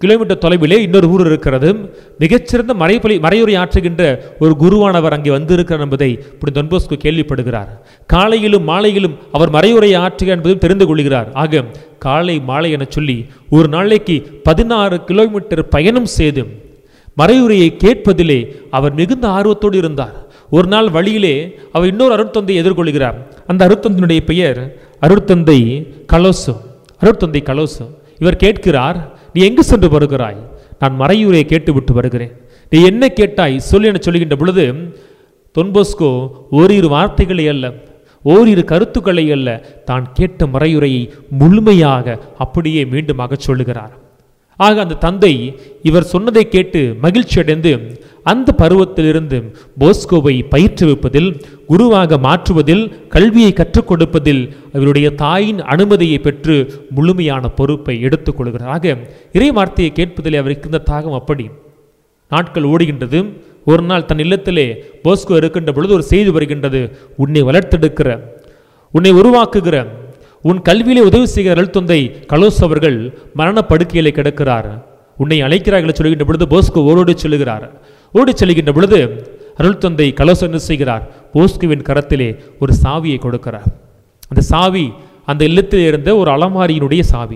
கிலோமீட்டர் தொலைவிலே இன்னொரு ஊர் இருக்கிறது மிகச்சிறந்த மறைப்பலி மறையுரை ஆற்றுகின்ற ஒரு குருவானவர் அங்கே வந்திருக்கிறார் என்பதை இப்படி தொன்போஸ்கு கேள்விப்படுகிறார் காலையிலும் மாலையிலும் அவர் மறையுரை ஆற்றுகிறார் என்பதும் தெரிந்து கொள்கிறார் ஆக காலை மாலை என சொல்லி ஒரு நாளைக்கு பதினாறு கிலோமீட்டர் பயணம் செய்து மறையுரையை கேட்பதிலே அவர் மிகுந்த ஆர்வத்தோடு இருந்தார் ஒரு நாள் வழியிலே அவர் இன்னொரு அருட்தந்தை எதிர்கொள்கிறார் அந்த அருட்தந்தையினுடைய பெயர் அருட்தந்தை கலோசு அருட்தந்தை கலோசு இவர் கேட்கிறார் நீ எங்கு சென்று வருகிறாய் நான் மறையுரையை கேட்டுவிட்டு வருகிறேன் நீ என்ன கேட்டாய் சொல்லி என சொல்லுகின்ற பொழுது தொன்போஸ்கோ ஓரிரு வார்த்தைகளை அல்ல ஓரிரு கருத்துக்களை அல்ல தான் கேட்ட மறையுரையை முழுமையாக அப்படியே மீண்டுமாக சொல்லுகிறார் ஆக அந்த தந்தை இவர் சொன்னதை கேட்டு மகிழ்ச்சி அடைந்து அந்த பருவத்திலிருந்து போஸ்கோவை பயிற்றுவிப்பதில் குருவாக மாற்றுவதில் கல்வியை கற்றுக் கொடுப்பதில் அவருடைய தாயின் அனுமதியை பெற்று முழுமையான பொறுப்பை எடுத்துக்கொள்கிறார் ஆக இறை வார்த்தையை கேட்பதில் அவருக்கு இருந்த தாகம் அப்படி நாட்கள் ஓடுகின்றது ஒரு நாள் தன் இல்லத்திலே போஸ்கோ இருக்கின்ற பொழுது ஒரு செய்தி வருகின்றது உன்னை வளர்த்தெடுக்கிற உன்னை உருவாக்குகிற உன் கல்வியிலே உதவி செய்கிற அருள்தந்தை கலோஸ் அவர்கள் மரணப்படுக்கையிலே கிடக்கிறார் உன்னை அழைக்கிறார்கள் சொல்கின்ற பொழுது போஸ்கோ ஓடோடி சொல்லுகிறார் ஓடி செல்கின்ற பொழுது அருள்தந்தை கலோஸ் என்ன செய்கிறார் போஸ்குவின் கரத்திலே ஒரு சாவியை கொடுக்கிறார் அந்த சாவி அந்த இல்லத்தில் இருந்த ஒரு அலமாரியினுடைய சாவி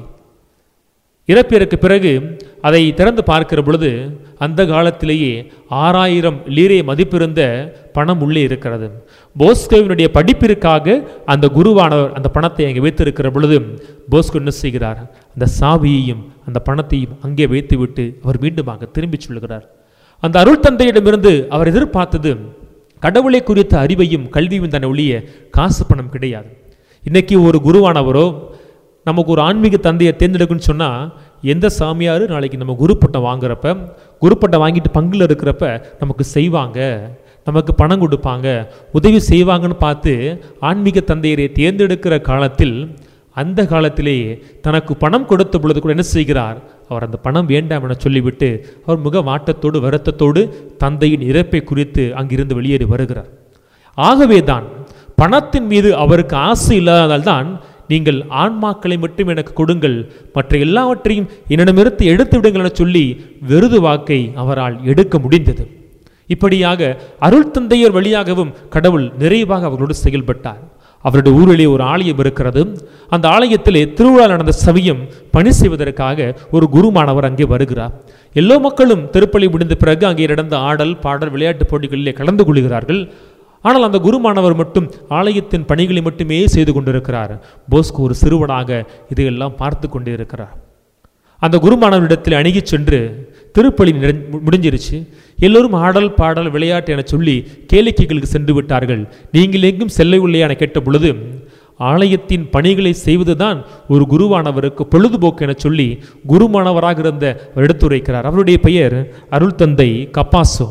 இறப்பிற்கு பிறகு அதை திறந்து பார்க்கிற பொழுது அந்த காலத்திலேயே ஆறாயிரம் லீரே மதிப்பிருந்த பணம் உள்ளே இருக்கிறது போஸ்கோவினுடைய படிப்பிற்காக அந்த குருவானவர் அந்த பணத்தை அங்கே வைத்திருக்கிற பொழுது போஸ்கோ என்ன செய்கிறார் அந்த சாவியையும் அந்த பணத்தையும் அங்கே வைத்துவிட்டு அவர் மீண்டுமாக திரும்பிச் சொல்கிறார் அந்த அருள் தந்தையிடமிருந்து அவர் எதிர்பார்த்தது கடவுளை குறித்த அறிவையும் கல்வியும் தன்னை ஒழிய காசு பணம் கிடையாது இன்னைக்கு ஒரு குருவானவரோ நமக்கு ஒரு ஆன்மீக தந்தையை தேர்ந்தெடுக்குன்னு சொன்னால் எந்த சாமியார் நாளைக்கு நம்ம குரு பட்டம் வாங்குறப்ப குரு பட்டம் வாங்கிட்டு பங்கில் இருக்கிறப்ப நமக்கு செய்வாங்க நமக்கு பணம் கொடுப்பாங்க உதவி செய்வாங்கன்னு பார்த்து ஆன்மீக தந்தையரை தேர்ந்தெடுக்கிற காலத்தில் அந்த காலத்திலேயே தனக்கு பணம் கொடுத்த பொழுது கூட என்ன செய்கிறார் அவர் அந்த பணம் வேண்டாம் என சொல்லிவிட்டு அவர் முக வாட்டத்தோடு வருத்தத்தோடு தந்தையின் இறப்பை குறித்து அங்கிருந்து வெளியேறி வருகிறார் ஆகவே தான் பணத்தின் மீது அவருக்கு ஆசை இல்லாததால் தான் நீங்கள் ஆன்மாக்களை மட்டும் எனக்கு கொடுங்கள் மற்ற எல்லாவற்றையும் என்னிடமிருந்து எடுத்து விடுங்கள் என சொல்லி வெறுது வாக்கை அவரால் எடுக்க முடிந்தது இப்படியாக அருள் தந்தையர் வழியாகவும் கடவுள் நிறைவாக அவர்களோடு செயல்பட்டார் அவருடைய ஊரிலே ஒரு ஆலயம் இருக்கிறது அந்த ஆலயத்திலே திருவிழா நடந்த சமயம் பணி செய்வதற்காக ஒரு குருமானவர் அங்கே வருகிறார் எல்லோ மக்களும் திருப்பலி முடிந்த பிறகு அங்கே நடந்த ஆடல் பாடல் விளையாட்டுப் போட்டிகளிலே கலந்து கொள்கிறார்கள் ஆனால் அந்த குருமானவர் மட்டும் ஆலயத்தின் பணிகளை மட்டுமே செய்து கொண்டிருக்கிறார் போஸ்கோ ஒரு சிறுவனாக இதையெல்லாம் பார்த்து கொண்டே இருக்கிறார் அந்த குருமானவரிடத்தில் அணுகிச் சென்று திருப்பலி நிறை- முடிஞ்சிருச்சு எல்லோரும் ஆடல் பாடல் விளையாட்டு என சொல்லி கேளிக்கைகளுக்கு சென்று விட்டார்கள் நீங்கள் எங்கும் செல்லவில்லை என கேட்ட பொழுது ஆலயத்தின் பணிகளை செய்வதுதான் ஒரு குருவானவருக்கு பொழுதுபோக்கு என சொல்லி குருமானவராக இருந்த அவர் எடுத்துரைக்கிறார் அவருடைய பெயர் அருள் தந்தை கப்பாசோ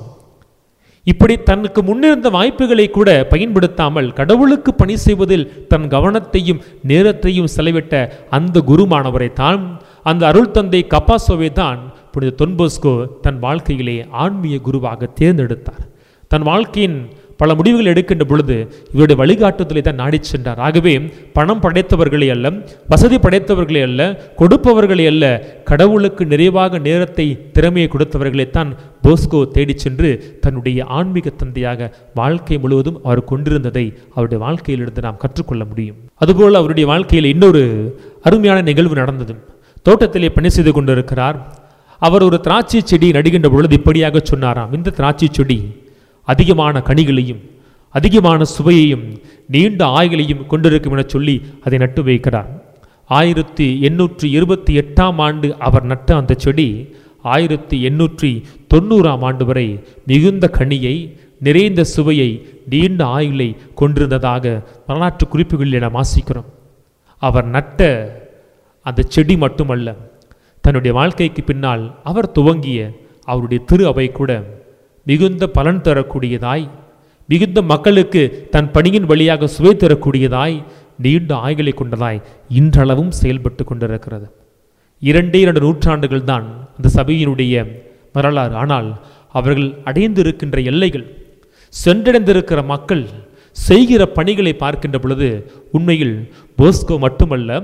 இப்படி தனக்கு முன்னிருந்த வாய்ப்புகளை கூட பயன்படுத்தாமல் கடவுளுக்கு பணி செய்வதில் தன் கவனத்தையும் நேரத்தையும் செலவிட்ட அந்த குருமானவரை தான் அந்த அருள் தந்தை கப்பாசோவை தான் புனித தொன்போஸ்கோ தன் வாழ்க்கையிலே ஆன்மீக குருவாக தேர்ந்தெடுத்தார் தன் வாழ்க்கையின் பல முடிவுகள் எடுக்கின்ற பொழுது இவருடைய வழிகாட்டுதலை தான் நாடிச் சென்றார் ஆகவே பணம் படைத்தவர்களே அல்ல வசதி படைத்தவர்களே அல்ல கொடுப்பவர்களே அல்ல கடவுளுக்கு நிறைவாக நேரத்தை திறமையை கொடுத்தவர்களே தான் போஸ்கோ தேடிச் சென்று தன்னுடைய ஆன்மீக தந்தையாக வாழ்க்கை முழுவதும் அவர் கொண்டிருந்ததை அவருடைய வாழ்க்கையிலிருந்து நாம் கற்றுக்கொள்ள முடியும் அதுபோல் அவருடைய வாழ்க்கையில் இன்னொரு அருமையான நிகழ்வு நடந்தது தோட்டத்திலே பணி செய்து கொண்டிருக்கிறார் அவர் ஒரு திராட்சை செடி நடுகின்ற பொழுது இப்படியாக சொன்னாராம் இந்த திராட்சை செடி அதிகமான கனிகளையும் அதிகமான சுவையையும் நீண்ட ஆய்களையும் கொண்டிருக்கும் என சொல்லி அதை நட்டு வைக்கிறார் ஆயிரத்தி எண்ணூற்றி இருபத்தி எட்டாம் ஆண்டு அவர் நட்ட அந்த செடி ஆயிரத்தி எண்ணூற்றி தொண்ணூறாம் ஆண்டு வரை மிகுந்த கனியை நிறைந்த சுவையை நீண்ட ஆயுளை கொண்டிருந்ததாக வரலாற்று குறிப்புகளில் நாம் வாசிக்கிறோம் அவர் நட்ட அந்த செடி மட்டுமல்ல தன்னுடைய வாழ்க்கைக்கு பின்னால் அவர் துவங்கிய அவருடைய திரு அவை கூட மிகுந்த பலன் தரக்கூடியதாய் மிகுந்த மக்களுக்கு தன் பணியின் வழியாக சுவை தரக்கூடியதாய் நீண்ட ஆய்களை கொண்டதாய் இன்றளவும் செயல்பட்டு கொண்டிருக்கிறது இரண்டே இரண்டு நூற்றாண்டுகள் தான் அந்த சபையினுடைய வரலாறு ஆனால் அவர்கள் அடைந்திருக்கின்ற எல்லைகள் சென்றடைந்திருக்கிற மக்கள் செய்கிற பணிகளை பார்க்கின்ற பொழுது உண்மையில் போஸ்கோ மட்டுமல்ல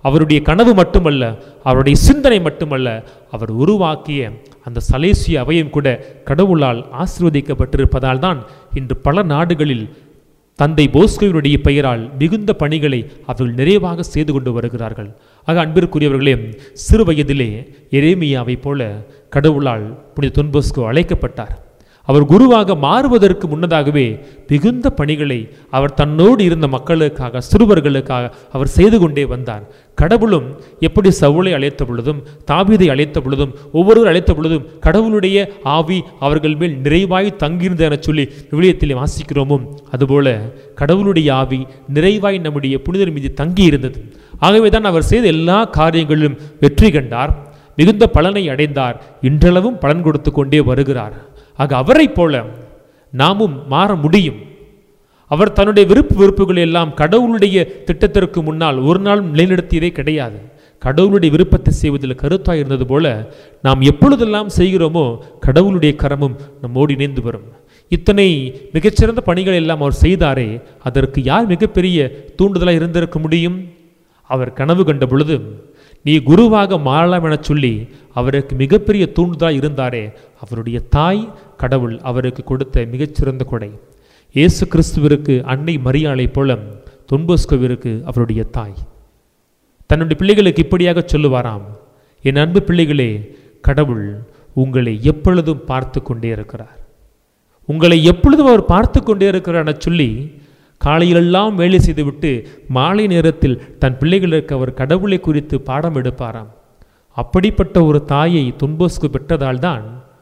அவருடைய கனவு மட்டுமல்ல அவருடைய சிந்தனை மட்டுமல்ல அவர் உருவாக்கிய அந்த சலேசிய அவையும் கூட கடவுளால் ஆசீர்வதிக்கப்பட்டிருப்பதால் தான் இன்று பல நாடுகளில் தந்தை போஸ்கோவினுடைய பெயரால் மிகுந்த பணிகளை அவர்கள் நிறைவாக செய்து கொண்டு வருகிறார்கள் ஆக அன்பிற்குரியவர்களே சிறு வயதிலே எரேமியாவைப் போல கடவுளால் புனித தொன்போஸ்கோ அழைக்கப்பட்டார் அவர் குருவாக மாறுவதற்கு முன்னதாகவே மிகுந்த பணிகளை அவர் தன்னோடு இருந்த மக்களுக்காக சிறுவர்களுக்காக அவர் செய்து கொண்டே வந்தார் கடவுளும் எப்படி சவுளை அழைத்த பொழுதும் தாவீதை அழைத்த பொழுதும் ஒவ்வொருவர் அழைத்த பொழுதும் கடவுளுடைய ஆவி அவர்கள் மேல் நிறைவாய் தங்கியிருந்த என சொல்லி விவிலியத்திலே வாசிக்கிறோமோ அதுபோல கடவுளுடைய ஆவி நிறைவாய் நம்முடைய புனிதர் மீது தங்கி இருந்தது ஆகவே தான் அவர் செய்த எல்லா காரியங்களிலும் வெற்றி கண்டார் மிகுந்த பலனை அடைந்தார் இன்றளவும் பலன் கொடுத்து கொண்டே வருகிறார் ஆக அவரைப் போல நாமும் மாற முடியும் அவர் தன்னுடைய விருப்பு வெறுப்புகளை எல்லாம் கடவுளுடைய திட்டத்திற்கு முன்னால் ஒரு நாள் நிலைநிறுத்தியதே கிடையாது கடவுளுடைய விருப்பத்தை செய்வதில் கருத்தாய் இருந்தது போல நாம் எப்பொழுதெல்லாம் செய்கிறோமோ கடவுளுடைய கரமும் நம்மோடு இணைந்து வரும் இத்தனை மிகச்சிறந்த பணிகள் எல்லாம் அவர் செய்தாரே அதற்கு யார் மிகப்பெரிய தூண்டுதலாக இருந்திருக்க முடியும் அவர் கனவு கண்ட பொழுது நீ குருவாக மாறலாம் என சொல்லி அவருக்கு மிகப்பெரிய தூண்டுதலாக இருந்தாரே அவருடைய தாய் கடவுள் அவருக்கு கொடுத்த மிகச்சிறந்த கொடை இயேசு கிறிஸ்துவிற்கு அன்னை மரியாளை போல தொன்போஸ்கோவிற்கு அவருடைய தாய் தன்னுடைய பிள்ளைகளுக்கு இப்படியாக சொல்லுவாராம் என் அன்பு பிள்ளைகளே கடவுள் உங்களை எப்பொழுதும் பார்த்து கொண்டே இருக்கிறார் உங்களை எப்பொழுதும் அவர் பார்த்து கொண்டே இருக்கிறார் என சொல்லி காலையிலெல்லாம் வேலை செய்துவிட்டு மாலை நேரத்தில் தன் பிள்ளைகளுக்கு அவர் கடவுளை குறித்து பாடம் எடுப்பாராம் அப்படிப்பட்ட ஒரு தாயை துன்போஸ்கு பெற்றதால் தான்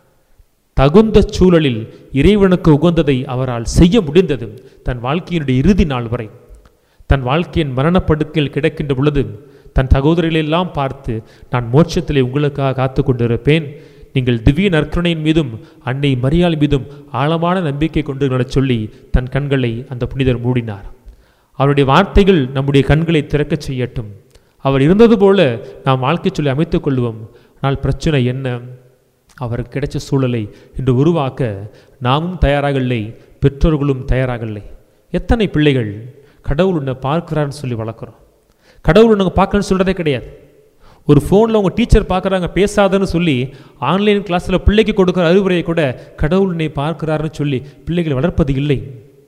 தகுந்த சூழலில் இறைவனுக்கு உகந்ததை அவரால் செய்ய முடிந்தது தன் வாழ்க்கையினுடைய இறுதி நாள் வரை தன் வாழ்க்கையின் மரணப்படுக்கையில் கிடக்கின்ற பொழுது தன் சகோதரிகளெல்லாம் பார்த்து நான் மோட்சத்திலே உங்களுக்காக காத்து கொண்டிருப்பேன் நீங்கள் திவ்ய நற்கருணையின் மீதும் அன்னை மரியாள் மீதும் ஆழமான நம்பிக்கை கொண்டு சொல்லி தன் கண்களை அந்த புனிதர் மூடினார் அவருடைய வார்த்தைகள் நம்முடைய கண்களை திறக்கச் செய்யட்டும் அவர் இருந்தது போல நாம் வாழ்க்கை சொல்லி அமைத்துக் கொள்வோம் ஆனால் பிரச்சனை என்ன அவருக்கு கிடைச்ச சூழலை இன்று உருவாக்க நாமும் தயாராக இல்லை பெற்றோர்களும் தயாராக இல்லை எத்தனை பிள்ளைகள் கடவுள் உன்னை பார்க்கிறான்னு சொல்லி வளர்க்குறோம் கடவுள் உன்னை பார்க்கணும்னு சொல்கிறதே கிடையாது ஒரு ஃபோனில் உங்கள் டீச்சர் பார்க்குறாங்க பேசாதன்னு சொல்லி ஆன்லைன் கிளாஸில் பிள்ளைக்கு கொடுக்குற அறிவுரையை கூட கடவுள் உன்னை பார்க்கிறாருன்னு சொல்லி பிள்ளைகளை வளர்ப்பது இல்லை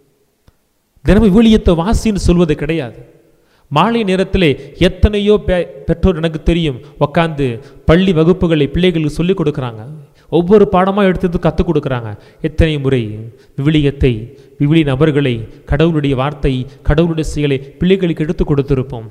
தினமும் விழியத்தை வாசின்னு சொல்வது கிடையாது மாலை நேரத்திலே எத்தனையோ பெ பெற்றோர் எனக்கு தெரியும் உக்காந்து பள்ளி வகுப்புகளை பிள்ளைகளுக்கு சொல்லிக் கொடுக்குறாங்க ஒவ்வொரு பாடமாக எடுத்து கற்றுக் கொடுக்குறாங்க எத்தனை முறை விவிலியத்தை விவிலி நபர்களை கடவுளுடைய வார்த்தை கடவுளுடைய செயலை பிள்ளைகளுக்கு எடுத்து கொடுத்திருப்போம்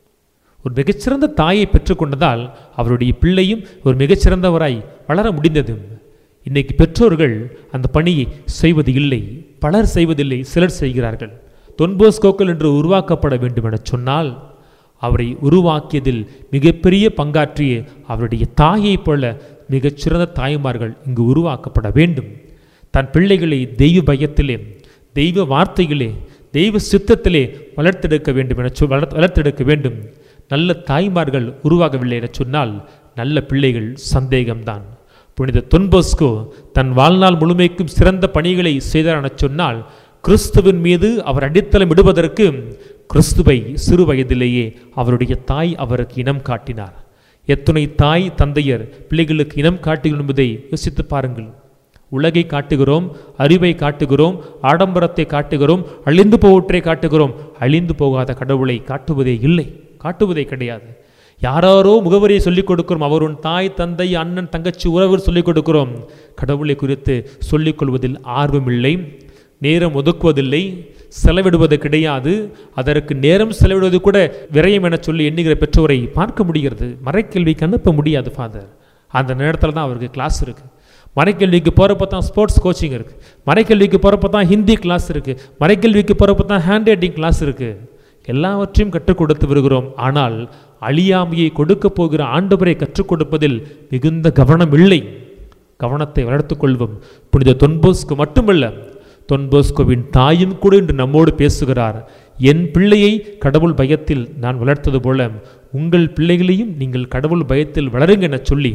ஒரு மிகச்சிறந்த தாயை பெற்றுக்கொண்டதால் அவருடைய பிள்ளையும் ஒரு மிகச்சிறந்தவராய் வளர முடிந்தது இன்னைக்கு பெற்றோர்கள் அந்த பணியை செய்வது இல்லை பலர் செய்வதில்லை சிலர் செய்கிறார்கள் தொன்போஸ்கோக்கள் என்று உருவாக்கப்பட வேண்டும் என சொன்னால் அவரை உருவாக்கியதில் மிகப்பெரிய பங்காற்றிய அவருடைய தாயைப் போல மிகச்சிறந்த தாய்மார்கள் இங்கு உருவாக்கப்பட வேண்டும் தன் பிள்ளைகளை தெய்வ பயத்திலே தெய்வ வார்த்தைகளே தெய்வ சித்தத்திலே வளர்த்தெடுக்க வேண்டும் என சொல் வளர்த்து வளர்த்தெடுக்க வேண்டும் நல்ல தாய்மார்கள் உருவாகவில்லை என சொன்னால் நல்ல பிள்ளைகள் சந்தேகம்தான் புனித தொன்போஸ்கோ தன் வாழ்நாள் முழுமைக்கும் சிறந்த பணிகளை செய்தார் என சொன்னால் கிறிஸ்துவின் மீது அவர் அடித்தளம் இடுவதற்கு கிறிஸ்துவை சிறு வயதிலேயே அவருடைய தாய் அவருக்கு இனம் காட்டினார் எத்துணை தாய் தந்தையர் பிள்ளைகளுக்கு இனம் காட்டுகிறோம் என்பதை யோசித்து பாருங்கள் உலகை காட்டுகிறோம் அறிவை காட்டுகிறோம் ஆடம்பரத்தை காட்டுகிறோம் அழிந்து போவற்றை காட்டுகிறோம் அழிந்து போகாத கடவுளை காட்டுவதே இல்லை காட்டுவதே கிடையாது யாராரோ முகவரியை சொல்லிக் கொடுக்கிறோம் அவர் உன் தாய் தந்தை அண்ணன் தங்கச்சி உறவு சொல்லிக் கொடுக்கிறோம் கடவுளை குறித்து சொல்லிக் கொள்வதில் ஆர்வமில்லை நேரம் ஒதுக்குவதில்லை செலவிடுவது கிடையாது அதற்கு நேரம் செலவிடுவது கூட விரயம் என சொல்லி எண்ணுகிற பெற்றோரை பார்க்க முடிகிறது மறைக்கல்விக்கு அனுப்ப முடியாது ஃபாதர் அந்த நேரத்தில் தான் அவருக்கு கிளாஸ் இருக்குது மறைக்கல்விக்கு போகிறப்ப தான் ஸ்போர்ட்ஸ் கோச்சிங் இருக்குது மறைக்கல்விக்கு போகிறப்ப தான் ஹிந்தி கிளாஸ் இருக்குது மறைக்கல்விக்கு போகிறப்ப தான் ஹேண்ட் ரைட்டிங் கிளாஸ் இருக்குது எல்லாவற்றையும் கற்றுக் கொடுத்து வருகிறோம் ஆனால் அழியாமையை கொடுக்க போகிற ஆண்டவரை கற்றுக் கொடுப்பதில் மிகுந்த கவனம் இல்லை கவனத்தை வளர்த்துக் கொள்வோம் புனித தொன்போஸ்க்கு மட்டுமல்ல தொன்போஸ்கோவின் தாயும் கூட இன்று நம்மோடு பேசுகிறார் என் பிள்ளையை கடவுள் பயத்தில் நான் வளர்த்தது போல உங்கள் பிள்ளைகளையும் நீங்கள் கடவுள் பயத்தில் வளருங்க என சொல்லி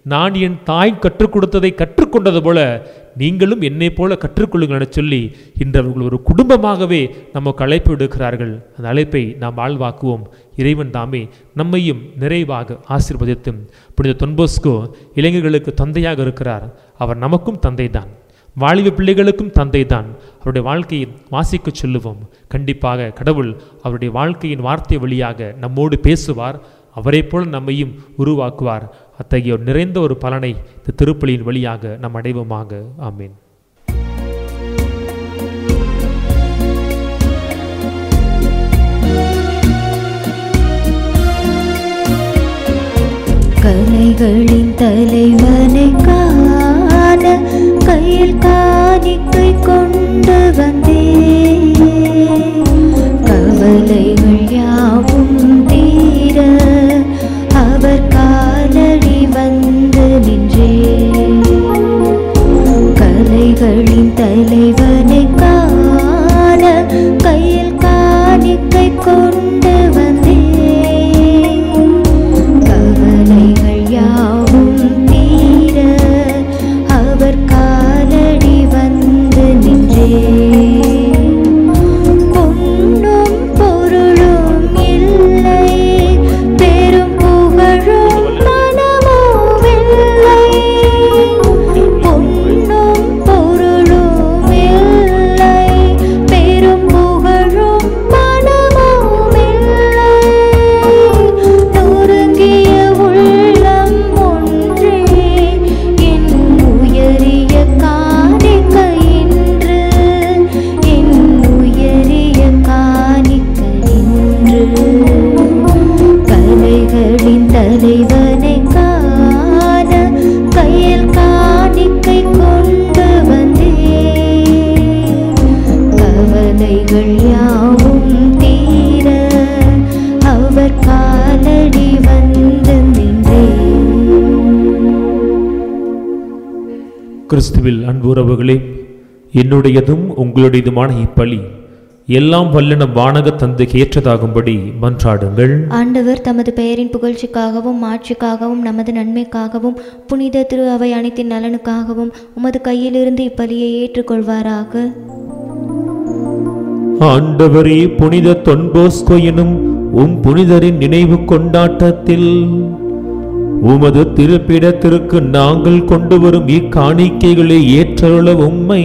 நான் என் தாய் கற்றுக் கொடுத்ததை கற்றுக்கொண்டது போல நீங்களும் என்னை போல கற்றுக்கொள்ளுங்கள் என சொல்லி இன்று அவர்கள் ஒரு குடும்பமாகவே நமக்கு அழைப்பு விடுக்கிறார்கள் அந்த அழைப்பை நாம் வாழ்வாக்குவோம் இறைவன் தாமே நம்மையும் நிறைவாக ஆசீர்வதித்தும் புனித தொன்போஸ்கோ இளைஞர்களுக்கு தந்தையாக இருக்கிறார் அவர் நமக்கும் தந்தைதான் வாலிப பிள்ளைகளுக்கும் தந்தை தான் அவருடைய வாழ்க்கையை வாசிக்க சொல்லுவோம் கண்டிப்பாக கடவுள் அவருடைய வாழ்க்கையின் வார்த்தை வழியாக நம்மோடு பேசுவார் அவரைப் போல நம்மையும் உருவாக்குவார் அத்தகைய ஒரு நிறைந்த ஒரு பலனை இந்த திருப்பலியின் வழியாக நாம் அடைவோமாக ஆமீன் கலைகளின் தலைவனை காண கையில் காணிக்கை கொண்டு வந்தேன் கவலைகள் யாவும் தீர அவர் காலடி வந்து நின்றேன் கலைகளின் தலைவனை காண கையில் காணிக்கை கொண்டு வந்தேன் கவலைகள் யாவும் தீர அவர் காலடி வந்து நின்றேன் பொன்னும் பொருளும் இல்லை பெரும் புகழும் மனமும் இல்லை பொன்னும் பொருளும் இல்லை பெரும் புகழும் மனமும் இல்லை நொறுங்கிய உள்ளம் ஒன்றே என் உயரிய காணிக்கை இன்று என் உயரிய காணிக்கை இன்று கலைகளின் தலைவனை காண கையில் காணிக்கை கொண்டு வந்தேன் கவலைகள் யாவும் தீர அவர் காலடி வந்து நின்றேன் கிறிஸ்துவில் அன்புறவுகளே என்னுடையதும் உங்களுடையதுமான இப்பலி எல்லாம் வல்லனம் வானக தந்தைக்கு ஏற்றதாகும்படி மன்றாடுங்கள் ஆண்டவர் தமது பெயரின் புகழ்ச்சிக்காகவும் மாட்சிக்காகவும் நமது நன்மைக்காகவும் புனித திரு அவை அனைத்தின் நலனுக்காகவும் உமது கையிலிருந்து இப்பலியை ஏற்றுக்கொள்வாராக ஆண்டவரே புனித தொன்போஸ்கோ எனும் உம் புனிதரின் நினைவு கொண்டாட்டத்தில் உமது திருப்பிடத்திற்கு நாங்கள் கொண்டு வரும் இக்காணிக்கைகளை ஏற்றருள உம்மை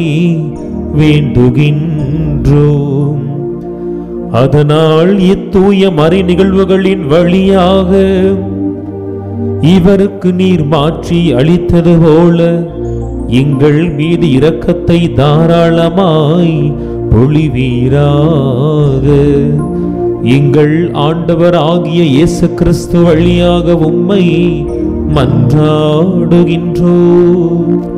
வேண்டுகின்றோம் அதனால் இத்தூய மறை நிகழ்வுகளின் வழியாக இவருக்கு நீர் மாற்றி அளித்தது போல எங்கள் மீது இரக்கத்தை தாராளமாய் பொழிவீராக எங்கள் ஆண்டவர் ஆகிய இயேசு கிறிஸ்து வழியாக உம்மை மன்றாடுகின்றோம்